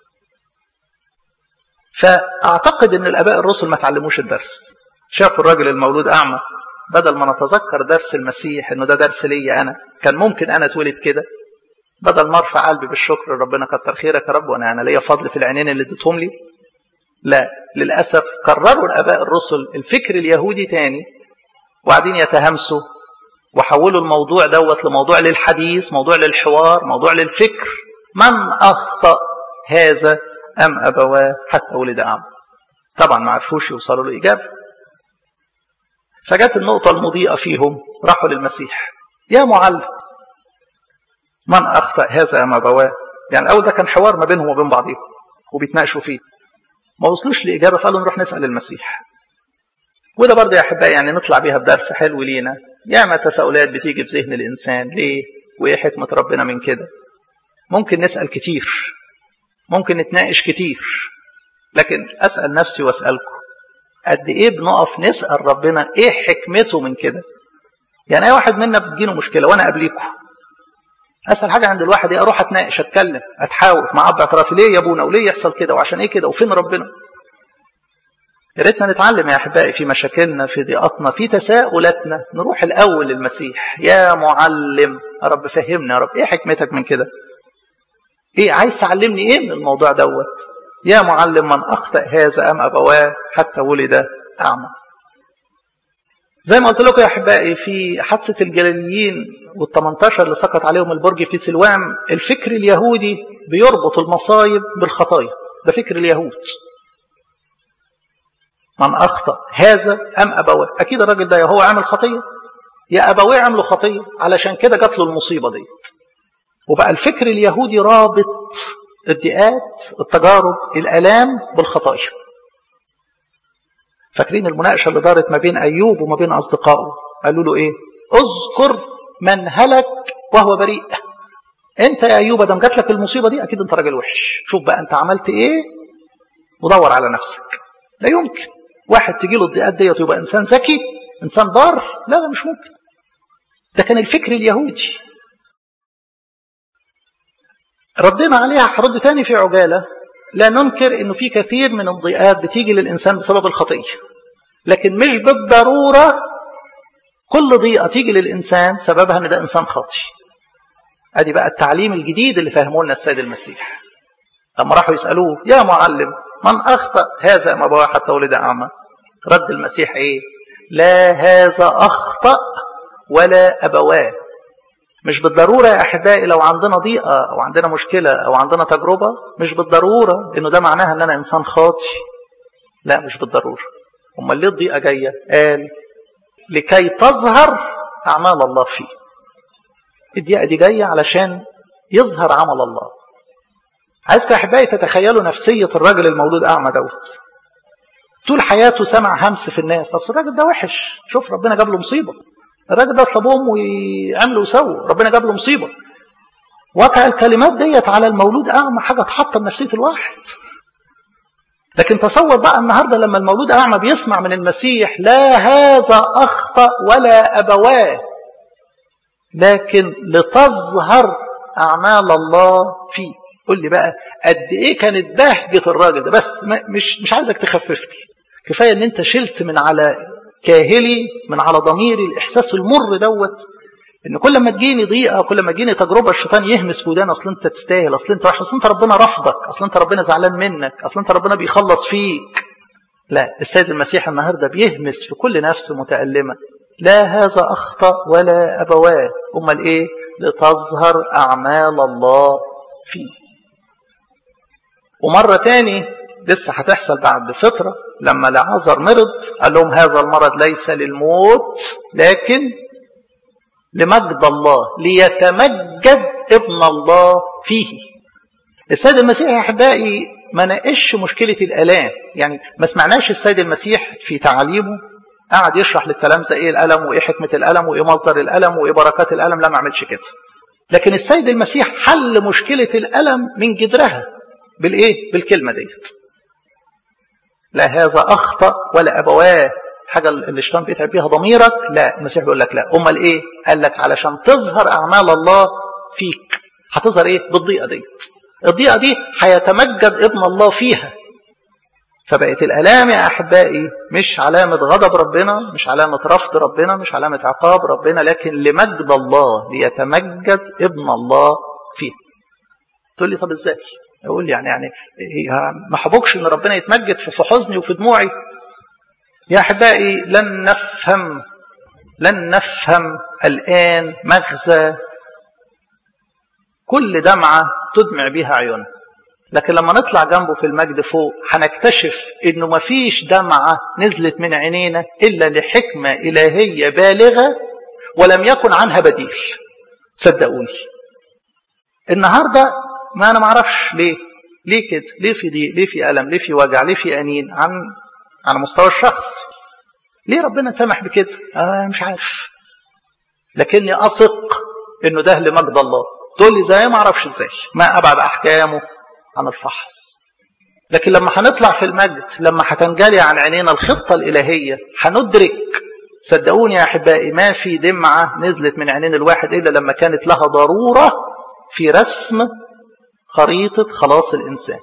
فأعتقد أن الآباء الرسل ما تعلموش الدرس شافوا الراجل المولود أعمى بدل ما نتذكر درس المسيح أنه ده درس ليا أنا كان ممكن أنا اتولد كده بدل ما ارفع قلبي بالشكر ربنا كتر خيرك يا رب وانا انا ليا فضل في العينين اللي اديتهم لي لا للاسف كرروا الاباء الرسل الفكر اليهودي تاني وقاعدين يتهامسوا وحولوا الموضوع دوت لموضوع للحديث موضوع للحوار موضوع للفكر من اخطا هذا ام ابواه حتى ولد اعمى طبعا ما عرفوش يوصلوا له اجابه فجت النقطة المضيئة فيهم راحوا للمسيح يا معلم من أخطأ هذا أم أبواه يعني الأول ده كان حوار ما بينهم وبين بعضهم وبيتناقشوا فيه ما وصلوش لإجابة فقالوا نروح نسأل المسيح وده برضه يا أحبائي يعني نطلع بيها بدرس حلو لينا ياما تساؤلات بتيجي في ذهن الإنسان ليه وإيه حكمة ربنا من كده ممكن نسأل كتير ممكن نتناقش كتير لكن أسأل نفسي وأسألكم قد إيه بنقف نسأل ربنا إيه حكمته من كده يعني أي واحد منا بتجيله مشكلة وأنا قبليكم اسهل حاجه عند الواحد ايه اروح اتناقش اتكلم اتحاور مع اب اعترافي ليه يا ابونا وليه يحصل كده وعشان ايه كده وفين ربنا يا ريتنا نتعلم يا احبائي في مشاكلنا في ضيقاتنا في تساؤلاتنا نروح الاول للمسيح يا معلم يا رب فهمنا يا رب ايه حكمتك من كده ايه عايز تعلمني ايه من الموضوع دوت يا معلم من اخطا هذا ام ابواه حتى ولد اعمى زي ما قلت لكم يا احبائي في حادثه الجلاليين وال18 اللي سقط عليهم البرج في سلوان الفكر اليهودي بيربط المصايب بالخطايا ده فكر اليهود من اخطا هذا ام ابواه اكيد الراجل ده يا هو عامل خطيه يا ابواه عملوا خطيه علشان كده جات له المصيبه ديت وبقى الفكر اليهودي رابط الضيقات التجارب الالام بالخطايا فاكرين المناقشه اللي دارت ما بين ايوب وما بين اصدقائه قالوا له ايه اذكر من هلك وهو بريء انت يا ايوب دام جات لك المصيبه دي اكيد انت راجل وحش شوف بقى انت عملت ايه ودور على نفسك لا يمكن واحد تجي له الضيقات ديت ويبقى انسان ذكي انسان بار لا لا مش ممكن ده كان الفكر اليهودي ردينا عليها هرد تاني في عجاله لا ننكر انه في كثير من الضيقات بتيجي للانسان بسبب الخطيه لكن مش بالضروره كل ضيقه تيجي للانسان سببها ان ده انسان خاطي ادي بقى التعليم الجديد اللي فهمه لنا السيد المسيح لما راحوا يسالوه يا معلم من اخطا هذا ما ابواه حتى ولد اعمى رد المسيح ايه لا هذا اخطا ولا ابواه مش بالضروره يا احبائي لو عندنا ضيقه او عندنا مشكله او عندنا تجربه مش بالضروره انه ده معناها ان انا انسان خاطي لا مش بالضروره امال ليه الضيقه جايه قال لكي تظهر اعمال الله فيه الضيقه دي جايه علشان يظهر عمل الله عايزكم يا احبائي تتخيلوا نفسيه الراجل المولود اعمى دوت طول حياته سمع همس في الناس اصل الراجل ده وحش شوف ربنا جاب له مصيبه الراجل ده اصل ابوه ويعملوا ويسووا ربنا جاب له مصيبه وقع الكلمات ديت على المولود اعمى حاجه تحطم نفسيه الواحد لكن تصور بقى النهارده لما المولود اعمى بيسمع من المسيح لا هذا اخطا ولا ابواه لكن لتظهر اعمال الله فيه قول لي بقى قد ايه كانت بهجه الراجل ده بس مش مش عايزك تخفف لي كفايه ان انت شلت من على كاهلي من على ضميري الاحساس المر دوت ان كل ما تجيني ضيقه كل ما تجيني تجربه الشيطان يهمس في ودان اصل انت تستاهل اصل انت وحش اصل انت ربنا رفضك اصل انت ربنا زعلان منك اصل انت ربنا بيخلص فيك لا السيد المسيح النهارده بيهمس في كل نفس متألمة لا هذا أخطأ ولا أبواه أمال إيه لتظهر أعمال الله فيه ومرة تاني لسه هتحصل بعد فترة لما لعازر مرض قال لهم هذا المرض ليس للموت لكن لمجد الله ليتمجد ابن الله فيه السيد المسيح يا احبائي ما ناقش مشكله الالام يعني ما سمعناش السيد المسيح في تعاليمه قعد يشرح للتلامذه ايه الالم وايه حكمه الالم وايه مصدر الالم وايه بركات الالم لا ما عملش كده لكن السيد المسيح حل مشكله الالم من جذرها بالايه بالكلمه ديت لا هذا اخطا ولا ابواه حاجه اللي الشيطان بيتعب بيها ضميرك لا المسيح بيقول لك لا امال ايه قال لك علشان تظهر اعمال الله فيك هتظهر ايه بالضيقه ديت الضيقه دي هيتمجد ابن الله فيها فبقت الالام يا احبائي مش علامه غضب ربنا مش علامه رفض ربنا مش علامه عقاب ربنا لكن لمجد الله ليتمجد ابن الله فيه تقول لي طب ازاي يقول لي يعني يعني ما حبكش ان ربنا يتمجد في حزني وفي دموعي يا احبائي لن نفهم لن نفهم الان مغزى كل دمعه تدمع بها عيوننا لكن لما نطلع جنبه في المجد فوق هنكتشف انه مفيش دمعة نزلت من عينينا الا لحكمة الهية بالغة ولم يكن عنها بديل صدقوني النهاردة ما انا معرفش ليه ليه كده ليه في ضيق ليه في ألم ليه في وجع ليه في أنين عن على مستوى الشخص ليه ربنا سمح بكده آه مش عارف لكني أثق انه ده لمجد الله تقول لي زي ما اعرفش ازاي ما ابعد احكامه عن الفحص لكن لما هنطلع في المجد لما هتنجلي عن عينينا الخطة الإلهية هندرك صدقوني يا أحبائي ما في دمعة نزلت من عينين الواحد إلا لما كانت لها ضرورة في رسم خريطة خلاص الإنسان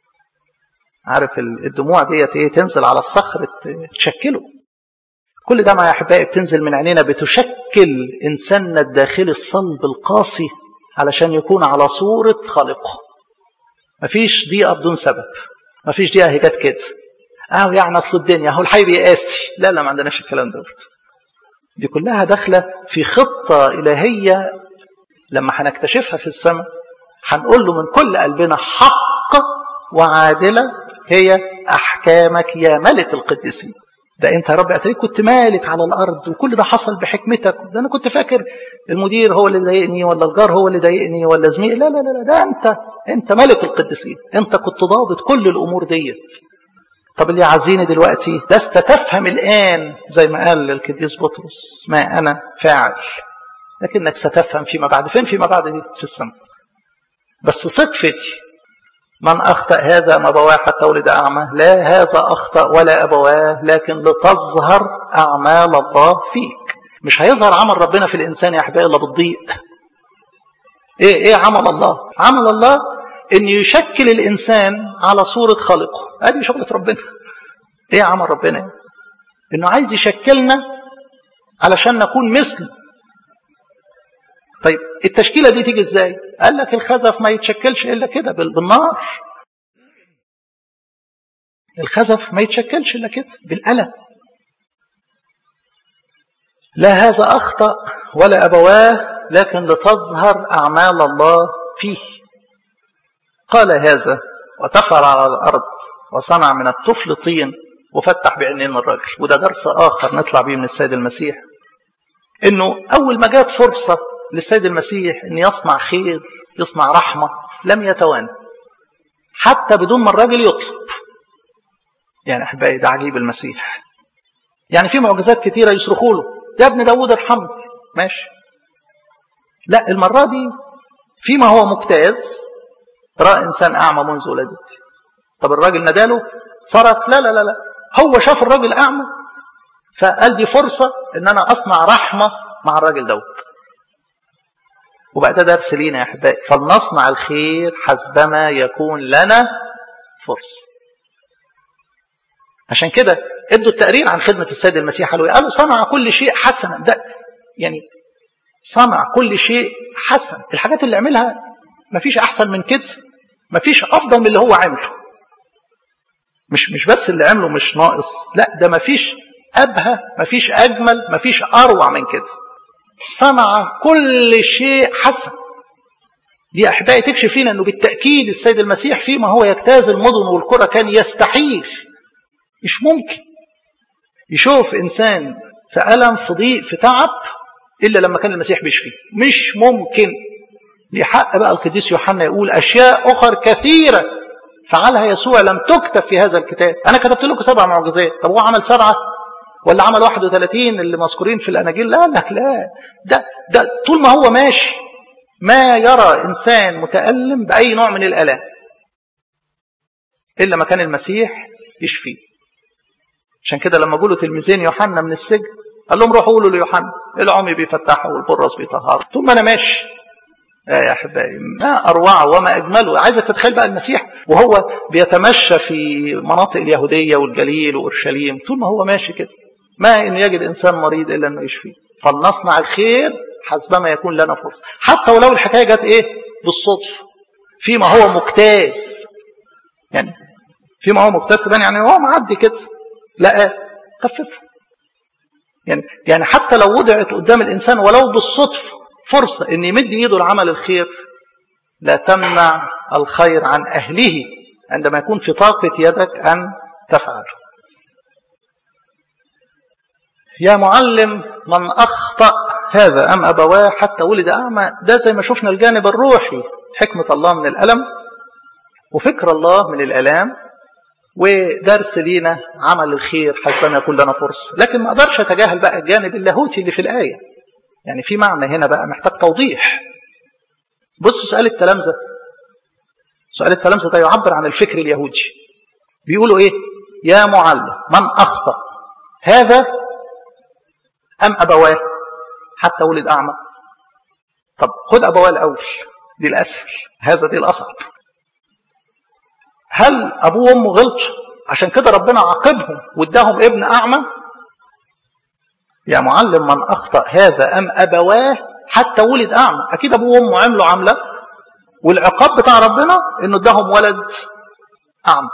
عارف الدموع ديت ايه تنزل على الصخر تشكله كل دمعة يا أحبائي بتنزل من عينينا بتشكل إنساننا الداخلي الصلب القاسي علشان يكون على صورة خالقه مفيش دقيقة بدون سبب مفيش دقيقة هي جت كده اهو يعني اصل الدنيا اهو الحي بيقاسي لا لا ما عندناش الكلام دوت دي كلها داخلة في خطة إلهية لما هنكتشفها في السماء هنقول له من كل قلبنا حق وعادلة هي أحكامك يا ملك القديسين ده انت يا رب اتاريك كنت مالك على الارض وكل ده حصل بحكمتك ده انا كنت فاكر المدير هو اللي ضايقني ولا الجار هو اللي ضايقني ولا زميلي لا لا لا ده انت انت ملك القديسين انت كنت ضابط كل الامور ديت طب اللي عايزيني دلوقتي لست تفهم الان زي ما قال القديس بطرس ما انا فاعل لكنك ستفهم فيما بعد فين فيما بعد دي في السماء بس ثق فيتي من أخطأ هذا ما أبواه حتى ولد أعمى لا هذا أخطأ ولا أبواه لكن لتظهر أعمال الله فيك مش هيظهر عمل ربنا في الإنسان يا أحبائي إلا بالضيق إيه إيه عمل الله عمل الله إن يشكل الإنسان على صورة خالقه هذه شغلة ربنا إيه عمل ربنا إنه عايز يشكلنا علشان نكون مثله طيب التشكيله دي تيجي ازاي قال لك الخزف ما يتشكلش الا كده بالنار الخزف ما يتشكلش الا كده بالقلم لا هذا اخطا ولا ابواه لكن لتظهر اعمال الله فيه قال هذا وتفر على الارض وصنع من الطفل طين وفتح بعينين الرجل وده درس اخر نطلع بيه من السيد المسيح انه اول ما جات فرصه للسيد المسيح ان يصنع خير يصنع رحمه لم يتوانى حتى بدون ما الراجل يطلب يعني احبائي ده عجيب المسيح يعني في معجزات كتيره يصرخوا له يا ابن داوود ارحمني ماشي لا المره دي فيما هو مجتاز راى انسان اعمى منذ ولادته طب الراجل نداله صرخ لا لا لا لا هو شاف الراجل اعمى فقال دي فرصه ان انا اصنع رحمه مع الراجل دوت وبقى ده درس لينا يا احبائي فلنصنع الخير حسبما يكون لنا فرصه عشان كده ادوا التقرير عن خدمه السيد المسيح قالوا قالوا صنع كل شيء حسنا ده يعني صنع كل شيء حسن الحاجات اللي عملها مفيش احسن من كده مفيش افضل من اللي هو عمله مش مش بس اللي عمله مش ناقص لا ده مفيش ابهى مفيش اجمل مفيش اروع من كده صنع كل شيء حسن دي احبائي تكشف لنا انه بالتاكيد السيد المسيح فيما هو يجتاز المدن والقرى كان يستحيل مش ممكن يشوف انسان في الم في ضيق في تعب الا لما كان المسيح بيشفيه مش ممكن لحق بقى القديس يوحنا يقول اشياء اخر كثيره فعلها يسوع لم تكتب في هذا الكتاب انا كتبت لكم سبع معجزات طب هو عمل سبعه ولا عمل 31 اللي مذكورين في الاناجيل لا لا لا ده ده طول ما هو ماشي ما يرى انسان متالم باي نوع من الالام الا ما كان المسيح يشفيه عشان كده لما جولوا تلميذين يوحنا من السجن قال لهم روحوا قولوا ليوحنا العمي بيفتحوا والبرص بيطهروا طول ما انا ماشي يا احبائي ما اروعه وما اجمله عايزك تتخيل بقى المسيح وهو بيتمشى في مناطق اليهوديه والجليل واورشليم طول ما هو ماشي كده ما انه يجد انسان مريض الا انه يشفيه فلنصنع الخير حسبما يكون لنا فرصه حتى ولو الحكايه جت ايه بالصدفه فيما هو مجتاز يعني فيما هو مجتاز يعني هو معدي كده لا خففه يعني يعني حتى لو وضعت قدام الانسان ولو بالصدفه فرصه ان يمد ايده لعمل الخير لا تمنع الخير عن أهله عندما يكون في طاقة يدك أن تفعل يا معلم من أخطأ هذا أم أبواه حتى ولد أعمى ده زي ما شفنا الجانب الروحي حكمة الله من الألم وفكر الله من الألام ودرس لينا عمل الخير حسبنا يكون لنا فرصة لكن ما أقدرش أتجاهل بقى الجانب اللاهوتي اللي في الآية يعني في معنى هنا بقى محتاج توضيح بصوا سؤال التلامذة سؤال التلامذة ده يعبر عن الفكر اليهودي بيقولوا ايه يا معلم من أخطأ هذا أم أبواه حتى ولد أعمى طب خد أبواه الأول دي الأسهل هذا دي الأصعب هل أبوه وأمه غلطوا عشان كده ربنا عاقبهم واداهم ابن أعمى يا معلم من أخطأ هذا أم أبواه حتى ولد أعمى أكيد أبوه وأمه عملوا عملة والعقاب بتاع ربنا إنه اداهم ولد أعمى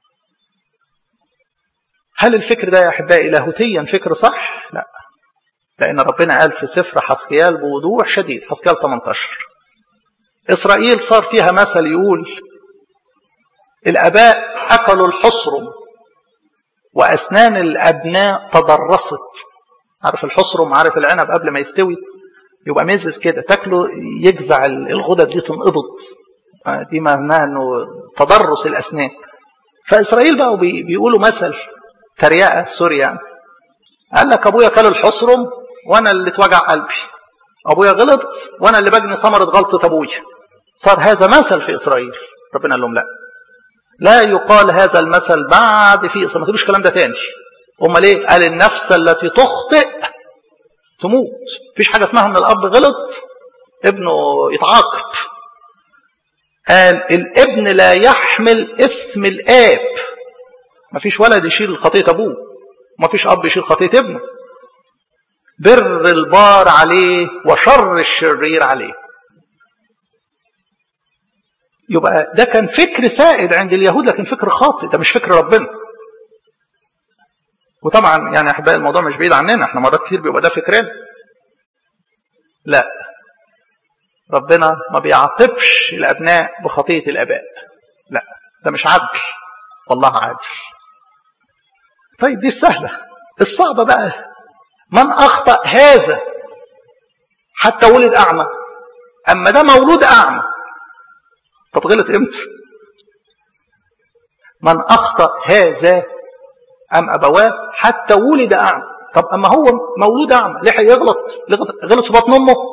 هل الفكر ده يا أحبائي لاهوتيا فكر صح؟ لا لأن ربنا قال في سفر حسقيال بوضوح شديد حسقيال 18 إسرائيل صار فيها مثل يقول الآباء أكلوا الحصرم وأسنان الأبناء تضرست عارف الحصرم عارف العنب قبل ما يستوي يبقى مزز كده تاكله يجزع الغدد دي تنقبض دي معناها انه تضرس الاسنان فاسرائيل بقوا بيقولوا مثل تريقه سوري يعني قال لك ابويا كل الحصرم وانا اللي اتوجع قلبي ابويا غلط وانا اللي بجني ثمره غلطه ابويا صار هذا مثل في اسرائيل ربنا قال لهم لا لا يقال هذا المثل بعد في ما تقولوش الكلام ده تاني امال ايه قال النفس التي تخطئ تموت مفيش حاجه اسمها ان الاب غلط ابنه يتعاقب قال الابن لا يحمل اثم الاب مفيش ولد يشيل خطيه ابوه مفيش اب يشيل خطيه ابنه بر البار عليه وشر الشرير عليه يبقى ده كان فكر سائد عند اليهود لكن فكر خاطئ ده مش فكر ربنا وطبعا يعني احبائي الموضوع مش بعيد عننا احنا مرات كتير بيبقى ده فكرنا لا ربنا ما بيعاقبش الابناء بخطيه الاباء لا ده مش عدل والله عادل طيب دي السهله الصعبه بقى من اخطا هذا حتى ولد اعمى اما ده مولود اعمى طب غلط امتى من اخطا هذا ام ابواه حتى ولد اعمى طب اما هو مولود اعمى لحق يغلط غلط في بطن امه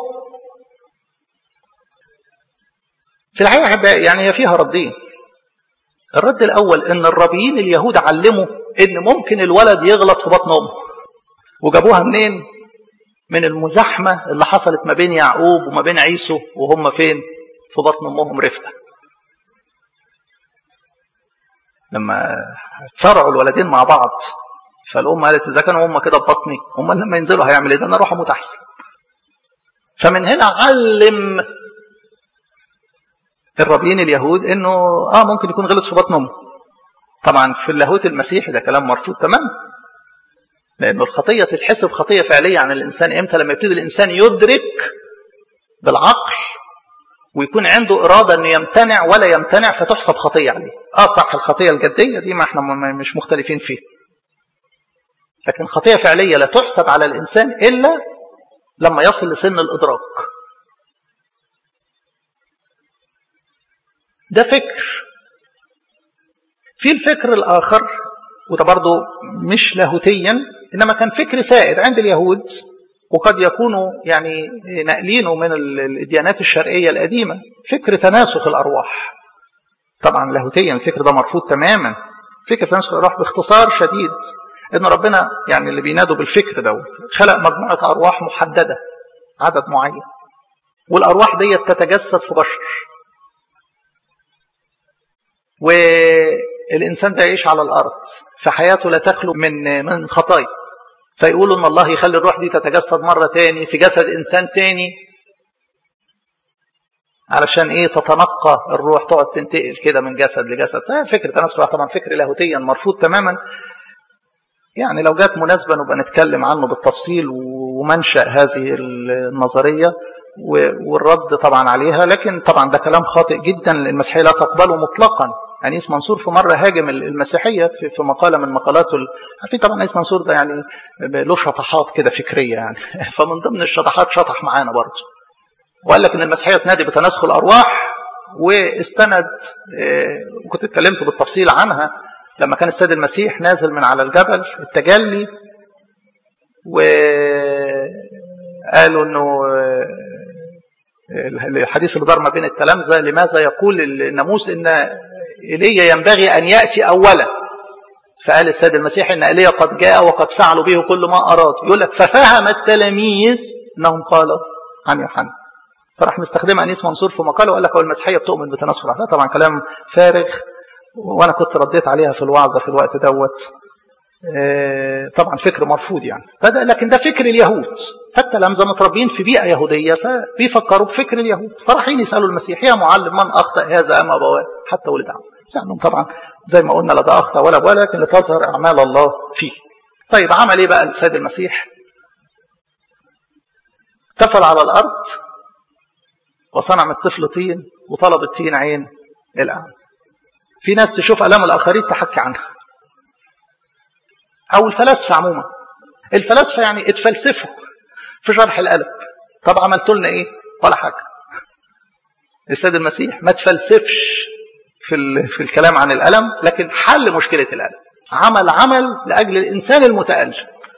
في الحقيقه احبائي يعني هي فيها ردين الرد الاول ان الربيين اليهود علموا ان ممكن الولد يغلط في بطن امه وجابوها منين من المزاحمه اللي حصلت ما بين يعقوب وما بين عيسو وهم فين في بطن امهم رفقه لما تصارعوا الولدين مع بعض فالام قالت اذا كانوا هم كده ببطني هم لما ينزلوا هيعمل ايه ده انا اروح اموت احسن فمن هنا علم الرابين اليهود انه اه ممكن يكون غلط في بطن امه طبعا في اللاهوت المسيحي ده كلام مرفوض تماما لانه الخطيه تتحسب خطيه فعليه عن الانسان امتى لما يبتدي الانسان يدرك بالعقل ويكون عنده إرادة أنه يمتنع ولا يمتنع فتحسب خطية عليه آه صح الخطية الجدية دي ما احنا مش مختلفين فيها لكن خطية فعلية لا تحسب على الإنسان إلا لما يصل لسن الإدراك ده فكر في الفكر الآخر وده برضه مش لاهوتيا إنما كان فكر سائد عند اليهود وقد يكونوا يعني ناقلينه من الديانات الشرقية القديمة فكر تناسخ الأرواح طبعا لاهوتيا الفكر ده مرفوض تماما فكر تناسخ الأرواح باختصار شديد إن ربنا يعني اللي بينادوا بالفكر ده خلق مجموعة أرواح محددة عدد معين والأرواح دي تتجسد في بشر والإنسان ده يعيش على الأرض في حياته لا تخلو من من خطايا فيقولوا ان الله يخلي الروح دي تتجسد مره تاني في جسد انسان تاني علشان ايه تتنقى الروح تقعد تنتقل كده من جسد لجسد فكره تناسخ طبعا فكر لاهوتيا مرفوض تماما يعني لو جات مناسبه نبقى نتكلم عنه بالتفصيل ومنشا هذه النظريه والرد طبعا عليها لكن طبعا ده كلام خاطئ جدا المسيحية لا تقبله مطلقا أنيس منصور في مرة هاجم المسيحية في, في مقالة من مقالاته عارفين طبعا أنيس منصور ده يعني له شطحات كده فكرية يعني فمن ضمن الشطحات شطح معانا برضه وقال لك ان المسيحيه تنادي بتناسخ الارواح واستند وكنت اتكلمت بالتفصيل عنها لما كان السيد المسيح نازل من على الجبل التجلي وقالوا انه الحديث اللي دار ما بين التلامذه لماذا يقول الناموس ان ايليا ينبغي ان ياتي اولا فقال السيد المسيح ان ايليا قد جاء وقد فعلوا به كل ما اراد يقول لك ففهم التلاميذ انهم قالوا عن يوحنا فراح مستخدمها انيس منصور في مقاله وقال لك هو المسيحيه بتؤمن بتناسخ الاحداث طبعا كلام فارغ وانا كنت رديت عليها في الوعظه في الوقت دوت طبعا فكر مرفوض يعني فده لكن ده فكر اليهود فالتلامذه متربيين في بيئه يهوديه فبيفكروا بفكر اليهود فرايحين يسالوا المسيح يا معلم من اخطا هذا ام ابواه حتى ولد عم سالهم طبعا زي ما قلنا لا ده اخطا ولا ابواه لكن لتظهر اعمال الله فيه طيب عمل ايه بقى السيد المسيح تفل على الارض وصنع من الطفل طين وطلب الطين عين الأعمى في ناس تشوف ألام الآخرين تحكي عنها أو الفلاسفة عموما الفلاسفة يعني اتفلسفوا في شرح الألم طب عملتوا لنا إيه ولا حاجة السيد المسيح ما تفلسفش في, في الكلام عن الألم لكن حل مشكلة الألم عمل عمل لأجل الإنسان المتألم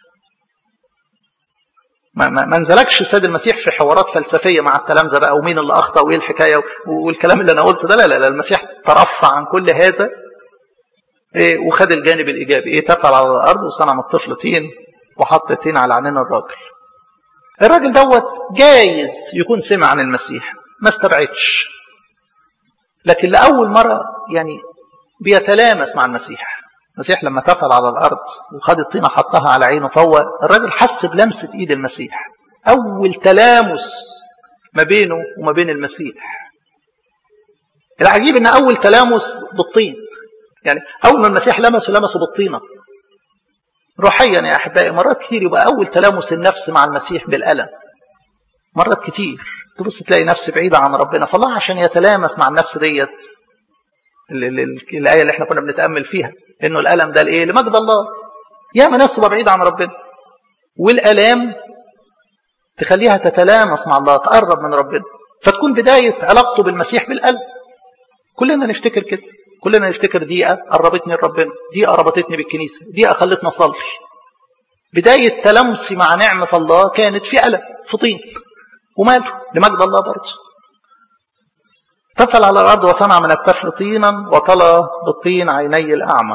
ما, ما, ما نزلكش السيد المسيح في حوارات فلسفية مع التلامذة بقى ومين اللي أخطأ وإيه الحكاية والكلام اللي أنا قلته ده لا لا لا المسيح ترفع عن كل هذا إيه وخد الجانب الإيجابي إيه تفعل على الأرض وصنع من الطفل طين وحط الطين على عينين الراجل الراجل دوت جايز يكون سمع عن المسيح ما استبعدش لكن لأول مرة يعني بيتلامس مع المسيح المسيح لما تفل على الأرض وخد الطينة حطها على عينه فهو الراجل حس بلمسة إيد المسيح أول تلامس ما بينه وما بين المسيح العجيب ان اول تلامس بالطين يعني اول ما المسيح لمسه لمسه بالطينه روحيا يا احبائي مرات كتير يبقى اول تلامس النفس مع المسيح بالالم مرات كتير تبص تلاقي نفس بعيده عن ربنا فالله عشان يتلامس مع النفس ديت الايه اللي احنا كنا بنتامل فيها انه الالم ده لايه لمجد الله ياما ناس تبقى بعيده عن ربنا والالام تخليها تتلامس مع الله تقرب من ربنا فتكون بدايه علاقته بالمسيح بالقلب كلنا نفتكر كده كلنا نفتكر دقيقة قربتني لربنا دقيقة ربطتني بالكنيسة دقيقة خلتني أصلي بداية تلمسي مع نعمة الله كانت في ألم في طين وماله لمجد الله برضه تفل على الأرض وصنع من التفل طينا وطلى بالطين عيني الأعمى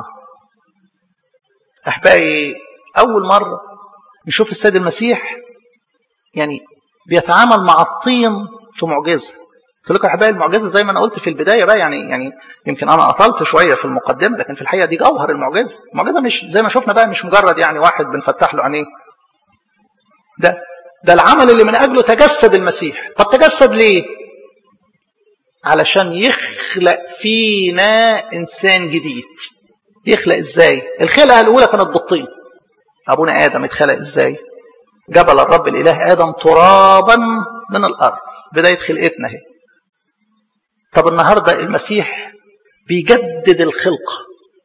أحبائي أول مرة نشوف السيد المسيح يعني بيتعامل مع الطين في معجزة قلت لكم يا حبايبي المعجزه زي ما انا قلت في البدايه بقى يعني يعني يمكن انا اطلت شويه في المقدمه لكن في الحقيقه دي جوهر المعجزه، المعجزه مش زي ما شفنا بقى مش مجرد يعني واحد بنفتح له عينيه. ده ده العمل اللي من اجله تجسد المسيح، طب تجسد ليه؟ علشان يخلق فينا انسان جديد. يخلق ازاي؟ الخلقه الاولى كانت بالطين. ابونا ادم اتخلق ازاي؟ جبل الرب الاله ادم ترابا من الارض، بدايه خلقتنا اهي. طب النهارده المسيح بيجدد الخلقه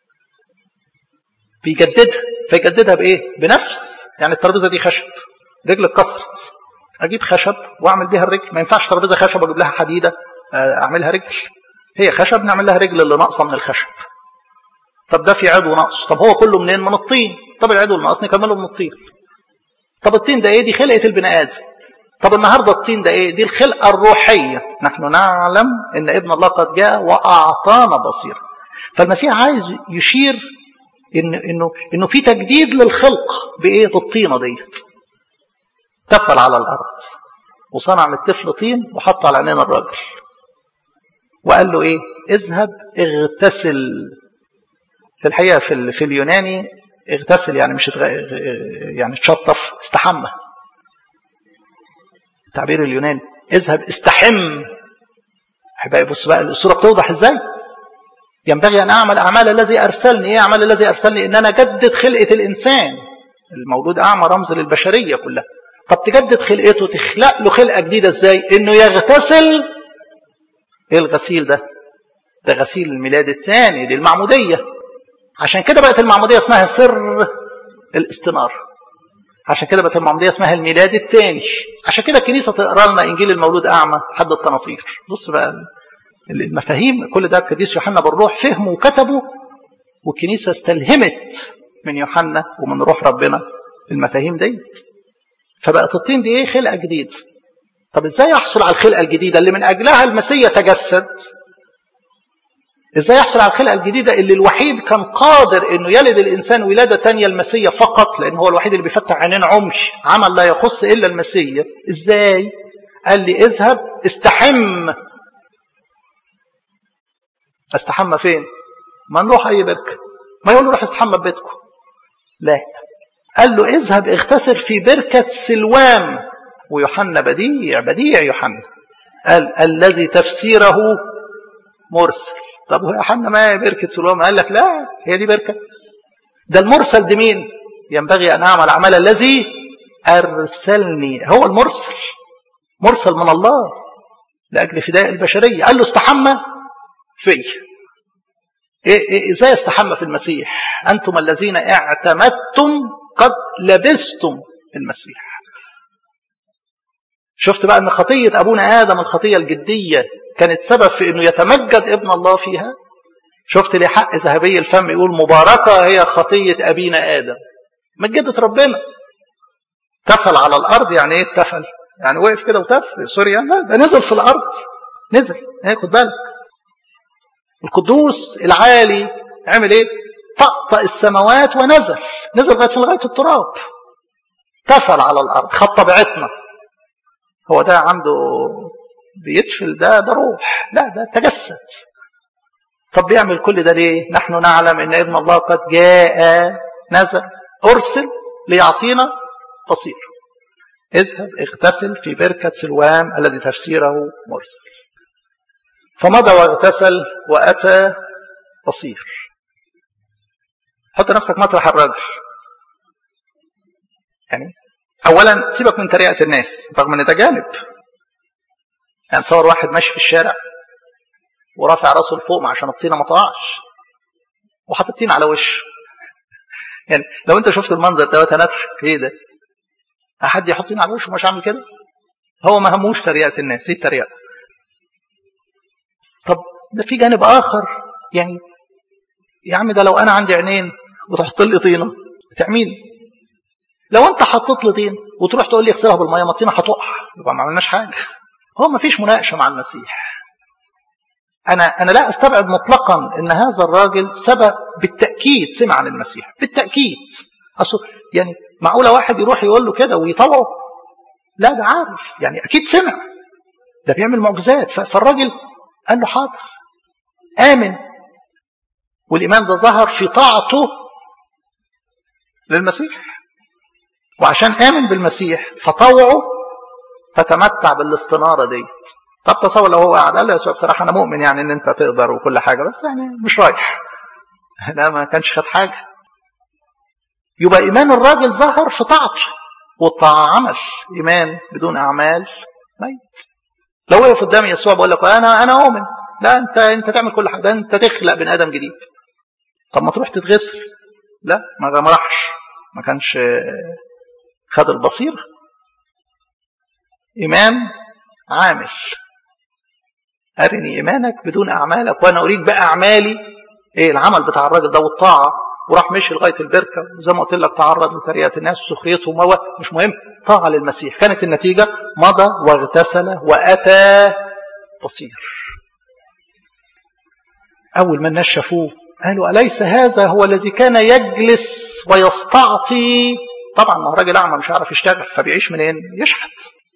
بيجددها فيجددها بايه بنفس يعني الترابيزه دي خشب رجل اتكسرت اجيب خشب واعمل بيها الرجل ما ينفعش ترابيزه خشب واجيب لها حديده اعملها رجل هي خشب نعمل لها رجل اللي ناقصه من الخشب طب ده في عضو ناقص طب هو كله منين من الطين طب العضو اللي ناقص نكمله من الطين طب الطين ده ايه دي خلقه البني ادم طب النهاردة الطين ده ايه دي الخلقة الروحية نحن نعلم ان ابن الله قد جاء واعطانا بصيرة فالمسيح عايز يشير إن انه انه في تجديد للخلق بايه بالطينة ديت تفل على الارض وصنع من الطفل طين وحطه على عينين الراجل وقال له ايه اذهب اغتسل في الحقيقة في, في اليوناني اغتسل يعني مش يعني تشطف استحمى التعبير اليوناني اذهب استحم احبائي بص بقى الصوره بتوضح ازاي ينبغي ان اعمل اعمال الذي ارسلني ايه اعمال الذي ارسلني ان انا اجدد خلقه الانسان المولود اعمى رمز للبشريه كلها طب تجدد خلقته تخلق له خلقه جديده ازاي انه يغتسل ايه الغسيل ده ده غسيل الميلاد الثاني دي المعموديه عشان كده بقت المعموديه اسمها سر الاستناره عشان كده بقت المعموديه اسمها الميلاد الثاني عشان كده الكنيسه تقرا لنا انجيل المولود اعمى حد التناصير بص بقى المفاهيم كل ده القديس يوحنا بالروح فهمه وكتبه والكنيسه استلهمت من يوحنا ومن روح ربنا المفاهيم ديت فبقت الطين دي ايه خلقه جديده طب ازاي يحصل على الخلقه الجديده اللي من اجلها المسيح تجسد ازاي يحصل على الخلقه الجديده اللي الوحيد كان قادر انه يلد الانسان ولاده تانية المسيح فقط لان هو الوحيد اللي بيفتح عينين عمي عمل لا يخص الا المسيح ازاي قال لي اذهب استحم استحمى فين ما نروح اي بركه ما يقول له روح استحمى في بيتكم لا قال له اذهب اغتسل في بركه سلوام ويوحنا بديع بديع يوحنا قال الذي تفسيره مرسل طب هو يوحنا ما بركه سلوام قال لك لا هي دي بركه ده المرسل دي مين ينبغي ان اعمل عمل الذي ارسلني هو المرسل مرسل من الله لاجل فداء البشريه قال له استحمى في إيه إيه ازاي استحمى في المسيح انتم الذين اعتمدتم قد لبستم المسيح شفت بقى ان خطيه ابونا ادم الخطيه الجديه كانت سبب في انه يتمجد ابن الله فيها شفت ليه حق ذهبي الفم يقول مباركه هي خطيه ابينا ادم مجدت ربنا تفل على الارض يعني ايه تفل يعني وقف كده وتف سوري يعني لا ده نزل في الارض نزل ايه خد بالك القدوس العالي عمل ايه طقطق السماوات ونزل نزل لغايه لغايه التراب تفل على الارض خد طبيعتنا هو ده عنده بيتفل ده ده روح لا ده تجسد طب بيعمل كل ده ليه نحن نعلم ان ابن الله قد جاء نزل ارسل ليعطينا بصير اذهب اغتسل في بركة سلوام الذي تفسيره مرسل فمضى واغتسل وأتى بصير حط نفسك مطرح الرجل يعني أولا سيبك من طريقة الناس رغم أن ده جانب يعني تصور واحد ماشي في الشارع ورافع راسه لفوق عشان الطينة ما تقعش وحاطط الطين على وشه يعني لو انت شفت المنظر ده هتضحك ايه ده؟ حد يحط طين على وشه مش عامل كده؟ هو ما هموش طريقة الناس ايه الطريقة؟ طب ده في جانب اخر يعني يا عم ده لو انا عندي عينين وتحط لي طينه تعمل لو انت حطيت لي طين وتروح تقول لي اغسلها بالميه ما الطينه هتقع يبقى ما عملناش حاجه هو ما فيش مناقشه مع المسيح انا انا لا استبعد مطلقا ان هذا الراجل سبق بالتاكيد سمع عن المسيح بالتاكيد اصل يعني معقوله واحد يروح يقول له كده ويطوعه لا ده عارف يعني اكيد سمع ده بيعمل معجزات فالراجل قال له حاضر آمن والإيمان ده ظهر في طاعته للمسيح وعشان آمن بالمسيح فطوعه فتمتع بالاستنارة ديت طب تصور لو هو قاعد قال له يا يسوع بصراحة أنا مؤمن يعني إن أنت تقدر وكل حاجة بس يعني مش رايح لا ما كانش خد حاجة يبقى إيمان الراجل ظهر في طاعته والطاعة عمل إيمان بدون أعمال ميت لو وقف قدامي يسوع بقول لك انا انا اؤمن لا انت انت تعمل كل حاجه ده انت تخلق بني ادم جديد طب ما تروح تتغسل لا ما ما راحش ما كانش خد البصير ايمان عامل ارني ايمانك بدون اعمالك وانا اريد باعمالي ايه العمل بتاع الراجل ده والطاعه وراح مشي لغايه البركه وزي ما قلت لك تعرض لطريقه الناس وسخريتهم هو مش مهم طاعه للمسيح كانت النتيجه مضى واغتسل واتى بصير اول ما الناس شافوه قالوا اليس هذا هو الذي كان يجلس ويستعطي طبعا ما هو راجل اعمى مش عارف يشتغل فبيعيش منين يشحت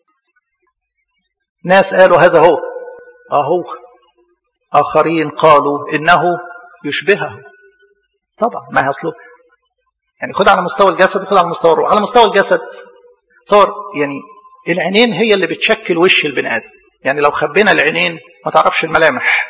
ناس قالوا هذا هو اهو اخرين قالوا انه يشبهه طبعا ما اصله يعني خد على مستوى الجسد وخد على مستوى الروح على مستوى الجسد تصور يعني العينين هي اللي بتشكل وش البني ادم يعني لو خبينا العينين ما تعرفش الملامح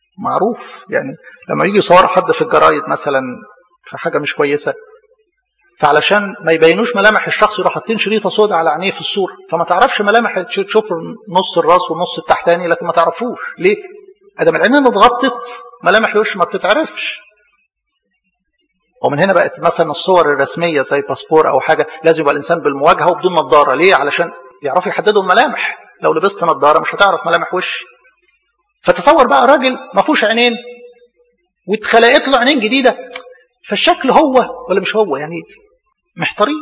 معروف يعني لما يجي يصور حد في الجرايد مثلا في حاجه مش كويسه فعلشان ما يبينوش ملامح الشخص يروحوا حاطين شريطه سوداء على عينيه في الصوره فما تعرفش ملامح تشوف نص الراس والنص التحتاني لكن ما تعرفوش ليه؟ ادم العينين اتغطت ملامح الوش ما بتتعرفش ومن هنا بقت مثلا الصور الرسميه زي باسبور او حاجه لازم يبقى الانسان بالمواجهه وبدون نظاره ليه؟ علشان يعرفوا يحددوا الملامح لو لبست نظاره مش هتعرف ملامح وش فتصور بقى راجل ما فيهوش عينين واتخلقت له عينين جديده فالشكل هو ولا مش هو يعني محتارين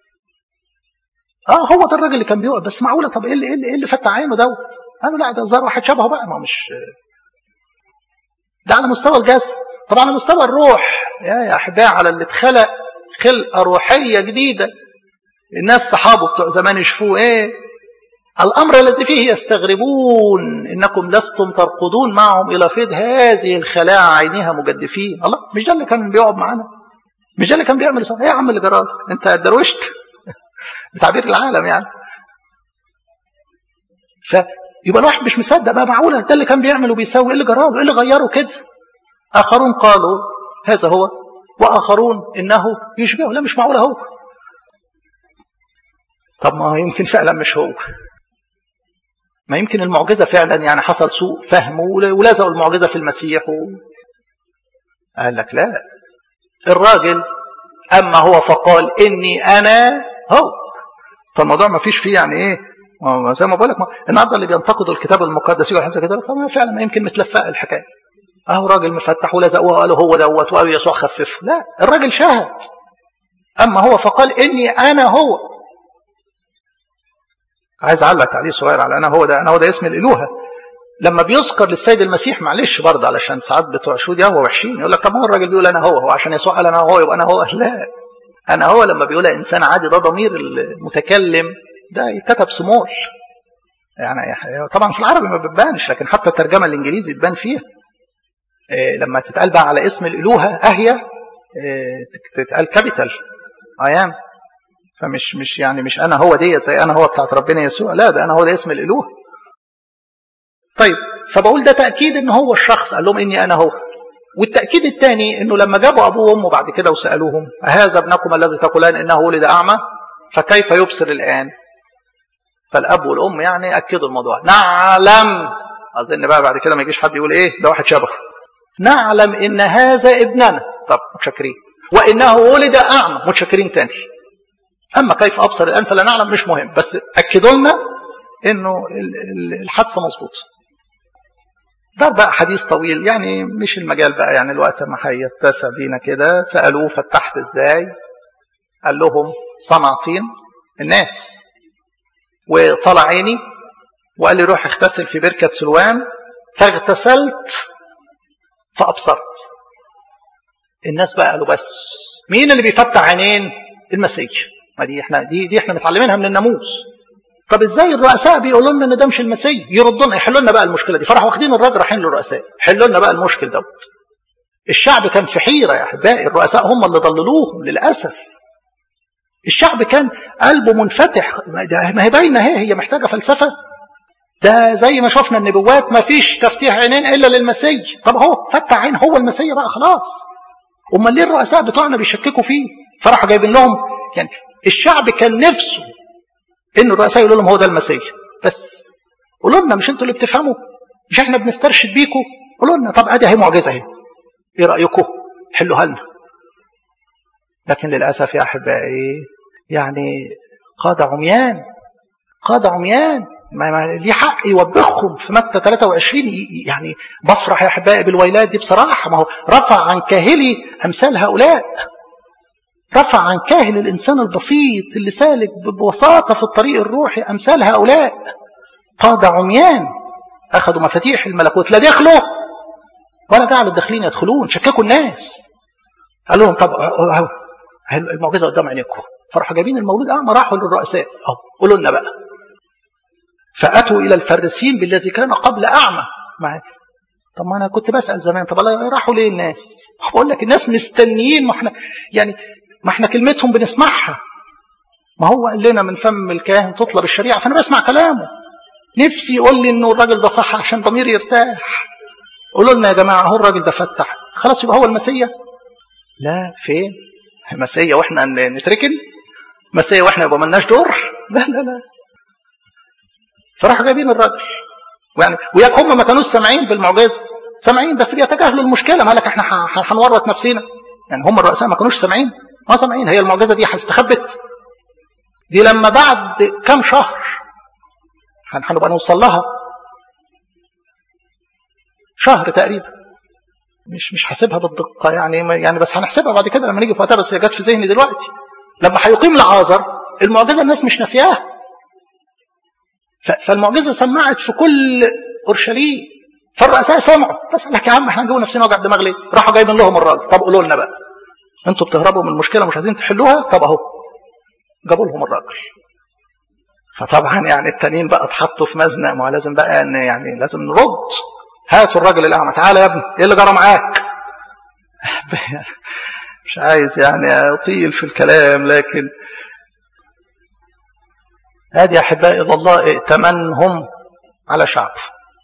اه هو ده الراجل اللي كان بيقعد بس معقوله طب ايه اللي ايه اللي, إيه اللي فتح عينه دوت قالوا لا ده ظهر واحد شبهه بقى ما مش ده على مستوى الجسد طب على مستوى الروح يا يا احبائي على اللي اتخلق خلقه روحيه جديده الناس صحابه بتوع زمان يشوفوه ايه الامر الذي فيه يستغربون انكم لستم ترقدون معهم الى فيض هذه الخلاعه عينيها مجدفين الله مش ده اللي كان بيقعد معانا مش ده اللي كان بيعمل ايه يا عم اللي جرالك انت دروشت بتعبير العالم يعني فيبقى الواحد مش مصدق بقى معقوله ده اللي كان بيعمل وبيسوي ايه اللي جراله ايه اللي غيره كده اخرون قالوا هذا هو واخرون انه يشبهه لا مش معقوله هو طب ما يمكن فعلا مش هو ما يمكن المعجزة فعلا يعني حصل سوء فهم ولزقوا المعجزة في المسيح و... قال لك لا الراجل أما هو فقال إني أنا هو فالموضوع ما فيش فيه يعني إيه زي ما بقول لك النهارده اللي بينتقدوا الكتاب المقدس يقول حاجه كده طب فعلا ما يمكن متلفقه الحكايه اهو راجل مفتح ولزقوه وقالوا هو دوت وقالوا يسوع خففه لا الراجل شهد اما هو فقال اني انا هو عايز اعلق تعليق صغير على انا هو ده انا هو ده اسم الالوهه لما بيذكر للسيد المسيح معلش برضه علشان ساعات بتوع شو دي هو وحشين يقول لك طب هو الراجل بيقول انا هو هو عشان يسوع قال انا هو يبقى انا هو لا انا هو لما بيقولها انسان عادي ده ضمير المتكلم ده يتكتب سمول يعني طبعا في العربي ما بتبانش لكن حتى الترجمه الانجليزي تبان فيها إيه لما تتقال بقى على اسم الالوهه اهيا إيه تتقال كابيتال ايام فمش مش يعني مش انا هو ديت زي انا هو بتاعت ربنا يسوع لا ده انا هو ده اسم الاله طيب فبقول ده تاكيد ان هو الشخص قال لهم اني انا هو والتاكيد الثاني انه لما جابوا ابوه وامه بعد كده وسالوهم هذا ابنكم الذي تقولان انه ولد اعمى فكيف يبصر الان فالاب والام يعني اكدوا الموضوع نعلم اظن بقى بعد كده ما يجيش حد يقول ايه ده واحد شبهه نعلم ان هذا ابننا طب متشكرين وانه ولد اعمى متشكرين تاني اما كيف ابصر الان فلا نعلم مش مهم بس اكدوا لنا انه الحادثه مظبوطه ده بقى حديث طويل يعني مش المجال بقى يعني الوقت ما هيتسع بينا كده سالوه فتحت ازاي قال لهم صنع طين الناس وطلع عيني وقال لي روح اغتسل في بركه سلوان فاغتسلت فابصرت الناس بقى قالوا بس مين اللي بيفتح عينين المسيح ما دي احنا دي دي احنا متعلمينها من الناموس طب ازاي الرؤساء بيقولوا لنا ان ده مش المسيح يردوا لنا يحلوا لنا بقى المشكله دي فراحوا واخدين الراجل رايحين للرؤساء حلوا لنا بقى المشكل دوت الشعب كان في حيره يا احبائي الرؤساء هم اللي ضللوهم للاسف الشعب كان قلبه منفتح ما هي باينه اهي هي محتاجه فلسفه ده زي ما شفنا النبوات ما فيش تفتيح عينين الا للمسيح طب هو فتح عين هو المسيح بقى خلاص امال ليه الرؤساء بتوعنا بيشككوا فيه فراحوا جايبين لهم يعني الشعب كان نفسه ان الرؤساء يقولوا لهم هو ده المسيح بس قولوا لنا مش انتوا اللي بتفهموا مش احنا بنسترشد بيكم قولوا لنا طب ادي اهي معجزه اهي ايه رايكم حلوها لنا لكن للاسف يا احبائي يعني قاده عميان قاده عميان ما, ما ليه حق يوبخهم في متى 23 يعني بفرح يا احبائي بالويلات دي بصراحه ما هو رفع عن كاهلي امثال هؤلاء رفع عن كاهل الإنسان البسيط اللي سالك ببساطة في الطريق الروحي أمثال هؤلاء قادة عميان أخذوا مفاتيح الملكوت لا دخلوا ولا جعلوا الداخلين يدخلون شككوا الناس قال لهم طب المعجزة قدام عينيكم فراحوا جايبين المولود أعمى راحوا للرؤساء أهو قولوا لنا بقى فأتوا إلى الفريسين بالذي كان قبل أعمى مع طب ما أنا كنت بسأل زمان طب راحوا ليه الناس؟ بقول لك الناس مستنيين ما احنا يعني ما احنا كلمتهم بنسمعها ما هو قال لنا من فم الكاهن تطلب الشريعة فأنا بسمع كلامه نفسي يقول لي إنه الراجل ده صح عشان ضميري يرتاح قولوا لنا يا جماعة هو الراجل ده فتح خلاص يبقى هو المسيح لا فين مسيا واحنا نتركن مسيا واحنا يبقى ملناش دور لا لا لا فراحوا جايبين الراجل يعني وياك هم ما كانوش سامعين بالمعجزه سامعين بس بيتجاهلوا المشكله مالك احنا هنورط نفسنا يعني هم الرؤساء ما كانوش سامعين ما سامعين هي المعجزه دي هتستخبت دي لما بعد كام شهر هنبقى نوصل لها شهر تقريبا مش مش حاسبها بالدقه يعني يعني بس هنحسبها بعد كده لما نيجي في وقتها بس هي جت في ذهني دلوقتي لما هيقيم العازر المعجزه الناس مش ناسياها فالمعجزه سمعت في كل اورشليم فالرؤساء سمعوا بس لك يا عم احنا هنجيبوا نفسنا وجع دماغ ليه؟ راحوا جايبين لهم الراجل طب قولوا لنا بقى انتوا بتهربوا من المشكله مش عايزين تحلوها طب اهو جابوا لهم الراجل فطبعا يعني التانيين بقى اتحطوا في مزنق ما لازم بقى ان يعني لازم نرد هاتوا الراجل الاعمى تعالى يا ابني ايه اللي جرى معاك مش عايز يعني اطيل في الكلام لكن هذه احبائي الى الله ائتمنهم على شعبه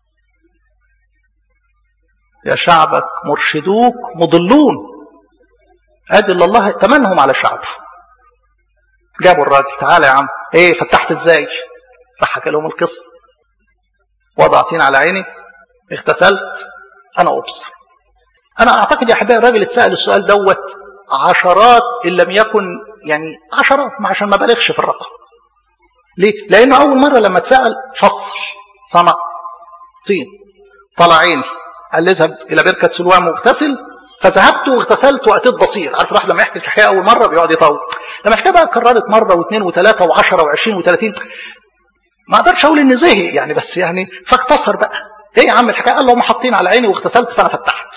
يا شعبك مرشدوك مضلون ادي اللي الله ائتمنهم على شعبه جابوا الراجل تعالى يا عم ايه فتحت ازاي راح حكى لهم القصه وضع طين على عيني اغتسلت انا ابصر انا اعتقد يا احبائي الراجل اتسال السؤال دوت عشرات ان لم يكن يعني عشرات عشان ما بالغش في الرقم ليه لانه اول مره لما اتسال فصل صنع طين طلع عيني قال لي اذهب الى بركه سلوان مغتسل فذهبت واغتسلت واتيت بصير عارف الواحد لما يحكي الحكايه اول مره بيقعد يطول لما الحكايه بقى اتكررت مره واثنين وثلاثه وعشرة وعشرين وثلاثين ما اقدرش اقول ان زهق يعني بس يعني فاختصر بقى ايه يا عم الحكايه قال لهم حاطين على عيني واغتسلت فانا فتحت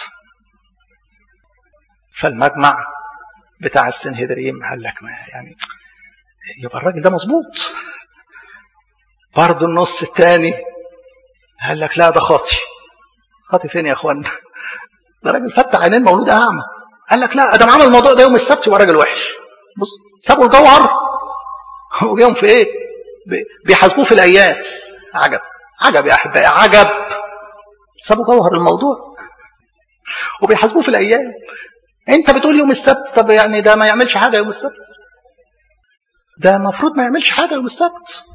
فالمجمع بتاع السنهدريم قال لك ما يعني يبقى الراجل ده مظبوط برضه النص الثاني قال لك لا ده خاطي خاطي فين يا اخوانا ده راجل فتح عينين مولود اعمى قال لك لا ده عمل الموضوع ده يوم السبت يبقى راجل وحش بص سابوا الجوهر وجاهم في ايه بيحاسبوه في الايام عجب عجب يا احبائي عجب سابوا جوهر الموضوع وبيحاسبوه في الايام انت بتقول يوم السبت طب يعني ده ما يعملش حاجه يوم السبت ده المفروض ما يعملش حاجه يوم السبت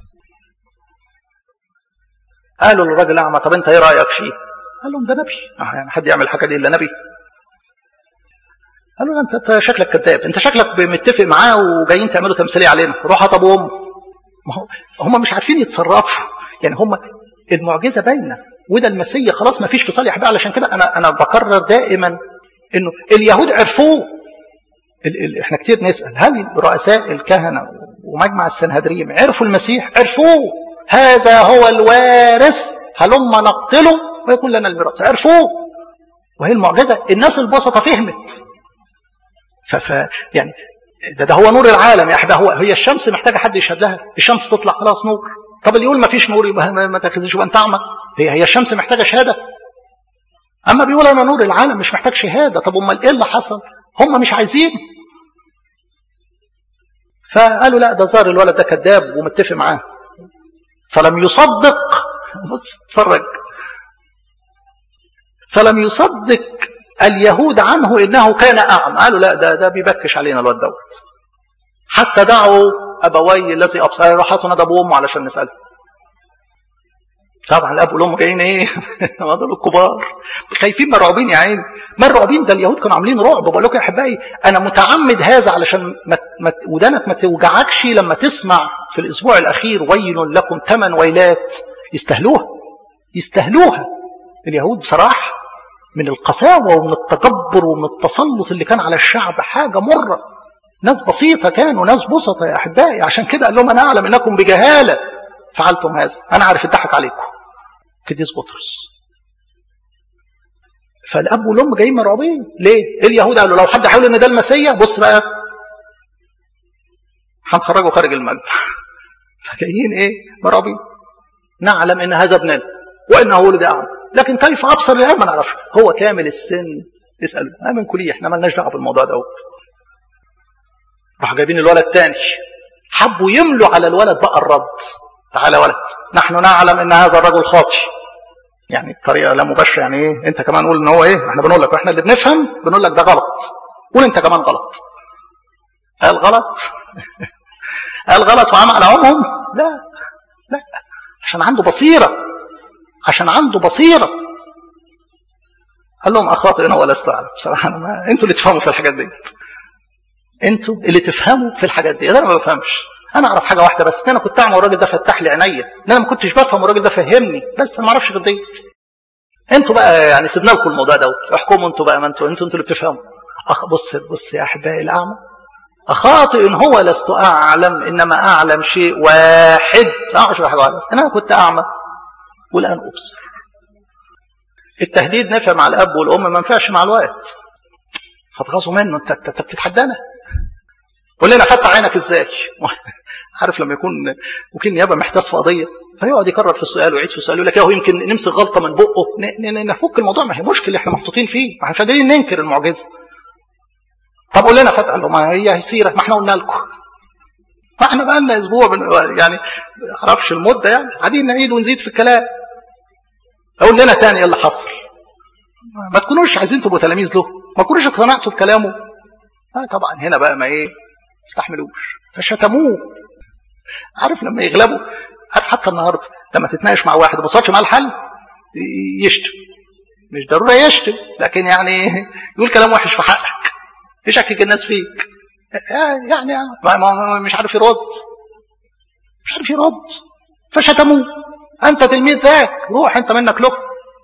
قالوا للراجل الاعمى طب انت ايه رايك فيه قال لهم ده نبي اه يعني حد يعمل الحاجه دي الا نبي قالوا له انت انت شكلك كذاب انت شكلك متفق معاه وجايين تعملوا تمثيليه علينا روح طب وام ما هو هم مش عارفين يتصرفوا يعني هم المعجزه باينه وده المسيا خلاص ما فيش فصال يا حبيبي علشان كده انا انا بكرر دائما انه اليهود عرفوه ال ال احنا كتير نسال هل رؤساء الكهنه ومجمع السنهدريم عرفوا المسيح عرفوه هذا هو الوارث هلما نقتله ويكون لنا الميراث عرفوه وهي المعجزه الناس البسطه فهمت ف يعني ده, ده هو نور العالم يا احبابي هو هي الشمس محتاجه حد يشهد لها الشمس تطلع خلاص نور طب اللي يقول ما فيش نور يبقى ما تاخذش يبقى انت اعمى هي هي الشمس محتاجه شهاده اما بيقول انا نور العالم مش محتاج شهاده طب امال ايه اللي حصل هم مش عايزين فقالوا لا ده زار الولد ده كذاب ومتفق معاه فلم يصدق بص اتفرج فلم يصدق اليهود عنه انه كان اعمى قالوا لا ده ده بيبكش علينا الواد دوت حتى دعوا ابوي الذي ابصر راحوا حطوا ندى ابوه وامه علشان نساله طبعا الاب والام جايين ايه دول الكبار خايفين مرعوبين يا عيني مرعوبين ده اليهود كانوا عاملين رعب بقول لكم يا احبائي انا متعمد هذا علشان ما ما ودانك ما توجعكش لما تسمع في الاسبوع الاخير ويل لكم ثمان ويلات يستاهلوها يستاهلوها اليهود بصراحه من القساوه ومن التجبر ومن التسلط اللي كان على الشعب حاجه مره ناس بسيطه كانوا ناس بسطه يا احبائي عشان كده قال لهم انا اعلم انكم بجهاله فعلتم هذا انا عارف الضحك عليكم قديس بطرس فالاب والام جايين مرعوبين ليه؟ اليهود قالوا لو حد حاول ان ده المسيا بص بقى هنخرجه خارج المجمع فجايين ايه؟ مرعوبين نعلم ان هذا ابننا وانه ولد اعمى لكن كيف ابصر الان ما نعرفش هو كامل السن اسالوا امن كليه احنا مالناش دعوه بالموضوع دوت راحوا جايبين الولد تاني حبوا يملوا على الولد بقى الرد تعالى ولد نحن نعلم ان هذا الرجل خاطي يعني بطريقه لا مباشره يعني ايه انت كمان قول ان هو ايه احنا بنقول لك واحنا اللي بنفهم بنقول لك ده غلط قول انت كمان غلط قال غلط قال غلط وعمل عمهم لا لا عشان عنده بصيرة عشان عنده بصيرة قال لهم أخاطئ أنا ولا أستعلم بصراحة أنا ما أنتوا اللي تفهموا في الحاجات دي أنتوا اللي تفهموا في الحاجات دي أنا ما بفهمش أنا أعرف حاجة واحدة بس إن أنا كنت أعمل والراجل ده فتح لي عينيا إن أنا ما كنتش بفهم والراجل ده فهمني بس أنا ما أعرفش غير ديت أنتوا بقى يعني سيبنا لكم الموضوع دوت احكموا أنتوا بقى ما أنتوا أنتوا أنتوا اللي بتفهموا أخ بص بص يا أحبائي الأعمى أخاطئ هو لست أعلم إنما أعلم شيء واحد أعرف حاجة واحدة إن أنا كنت أعمى والآن أبصر التهديد نفع مع الأب والأم ما ينفعش مع الوقت فتغاظوا منه أنت أنت بتتحدانا قول لنا فتح عينك إزاي عارف لما يكون وكيل نيابه محتاس في قضيه فيقعد يكرر في السؤال ويعيد في السؤال يقول لك يا هو يمكن نمسك غلطه من بقه نفك الموضوع ما هي مشكله احنا محطوطين فيه ما احنا مش قادرين ننكر المعجزه طب قول لنا فتح له ما هي سيره ما احنا قلنا لكم ما احنا بقى لنا اسبوع من يعني ما اعرفش المده يعني قاعدين نعيد ونزيد في الكلام اقول لنا تاني ايه اللي حصل ما تكونوش عايزين تبقوا تلاميذ له ما تكونوش اقتنعتوا بكلامه آه طبعا هنا بقى ما ايه استحملوش فشتموه عارف لما يغلبوا عارف حتى النهارده لما تتناقش مع واحد وما وصلش معاه الحل يشتم مش ضروري يشتم لكن يعني يقول كلام وحش في حقك يشكك الناس فيك يعني ما ما مش عارف يرد مش عارف يرد فشتموه انت تلميذ ذاك روح انت منك له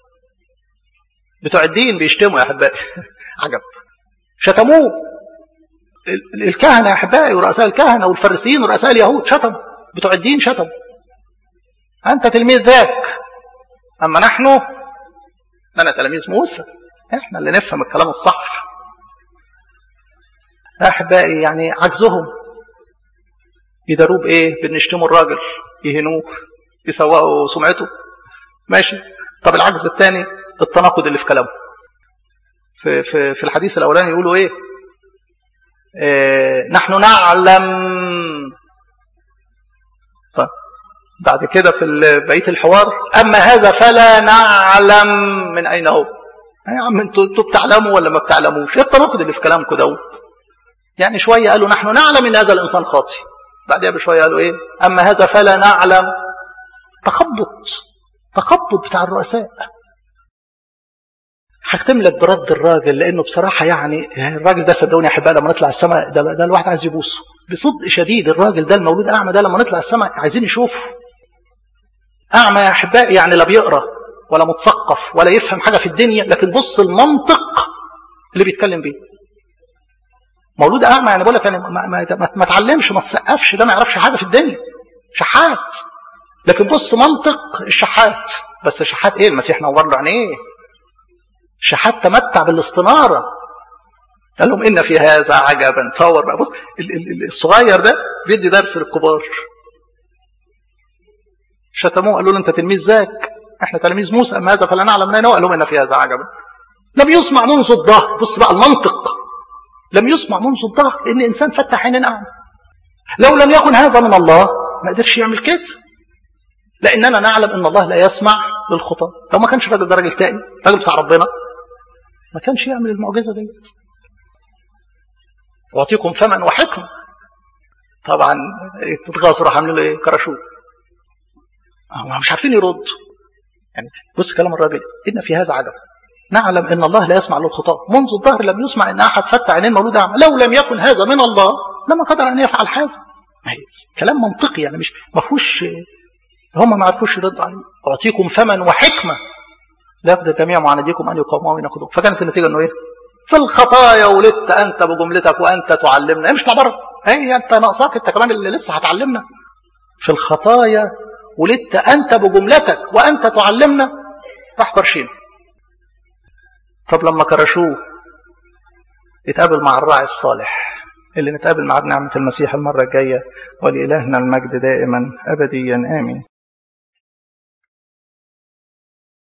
بتوع الدين بيشتموا يا احبائي عجب شتموه الكهنه يا احبائي ورؤساء الكهنه والفريسيين ورؤساء اليهود شتموا بتوع الدين شتموا انت تلميذ ذاك اما نحن لنا تلاميذ موسى احنا اللي نفهم الكلام الصح احبائي يعني عجزهم يداروه بايه بنشتموا الراجل يهنوه يسوقوا سمعته ماشي طب العجز الثاني التناقض اللي في كلامه في في في الحديث الاولاني يقولوا ايه إيه نحن نعلم طيب بعد كده في بقيه الحوار اما هذا فلا نعلم من اين هو يا عم انتوا انتوا بتعلموا ولا ما بتعلموش ايه التناقض اللي في كلامكم دوت يعني شويه قالوا نحن نعلم ان هذا الانسان خاطئ بعدها بشويه قالوا ايه اما هذا فلا نعلم تخبط تخبط بتاع الرؤساء هختم لك برد الراجل لانه بصراحه يعني الراجل ده صدقوني يا احبائي لما نطلع السماء ده, ده الواحد عايز يبوسه بصدق شديد الراجل ده المولود اعمى ده لما نطلع السماء عايزين يشوفه اعمى يا احبائي يعني لا بيقرا ولا متثقف ولا يفهم حاجه في الدنيا لكن بص المنطق اللي بيتكلم بيه مولود اعمى يعني بقول لك يعني ما, ما, ما, ما تعلمش ما تسقفش ده ما يعرفش حاجه في الدنيا شحات لكن بص منطق الشحات بس شحات ايه المسيح نور له عينيه شحات تمتع بالاستناره قال لهم ان في هذا عجبا تصور بقى بص الصغير ده بيدي درس للكبار شتموه قالوا له انت تلميذ ذاك احنا تلاميذ موسى اما هذا فلا نعلم من اين هو قال لهم ان في هذا عجبا لم يسمع منذ الظهر بص بقى المنطق لم يسمع منذ الظهر ان انسان فتح عين اعمى لو لم يكن هذا من الله ما قدرش يعمل كده لاننا نعلم ان الله لا يسمع للخطى لو ما كانش الراجل ده راجل تاني راجل بتاع ربنا ما كانش يعمل المعجزه ديت اعطيكم فما وحكمه طبعا تتغاظوا راح عاملين له ايه كرشوه هم مش عارفين يردوا يعني بص كلام الراجل ان في هذا عجب نعلم ان الله لا يسمع للخطاة منذ الظهر لم يسمع ان احد فتح عينين مولود اعمى لو لم يكن هذا من الله لما قدر ان يفعل هذا كلام منطقي يعني مش ما فيهوش هم ما عرفوش يردوا عليه اعطيكم فما وحكمه لا يقدر جميع معانديكم ان يقاوموا وينقضوا فكانت النتيجه انه ايه؟ في الخطايا ولدت انت بجملتك وانت تعلمنا مش بره هي انت ناقصاك انت كمان اللي لسه هتعلمنا في الخطايا ولدت انت بجملتك وانت تعلمنا راح برشين طب لما كرشوه يتقابل مع الراعي الصالح اللي نتقابل معاه بنعمة المسيح المرة الجاية ولإلهنا المجد دائما أبديا آمين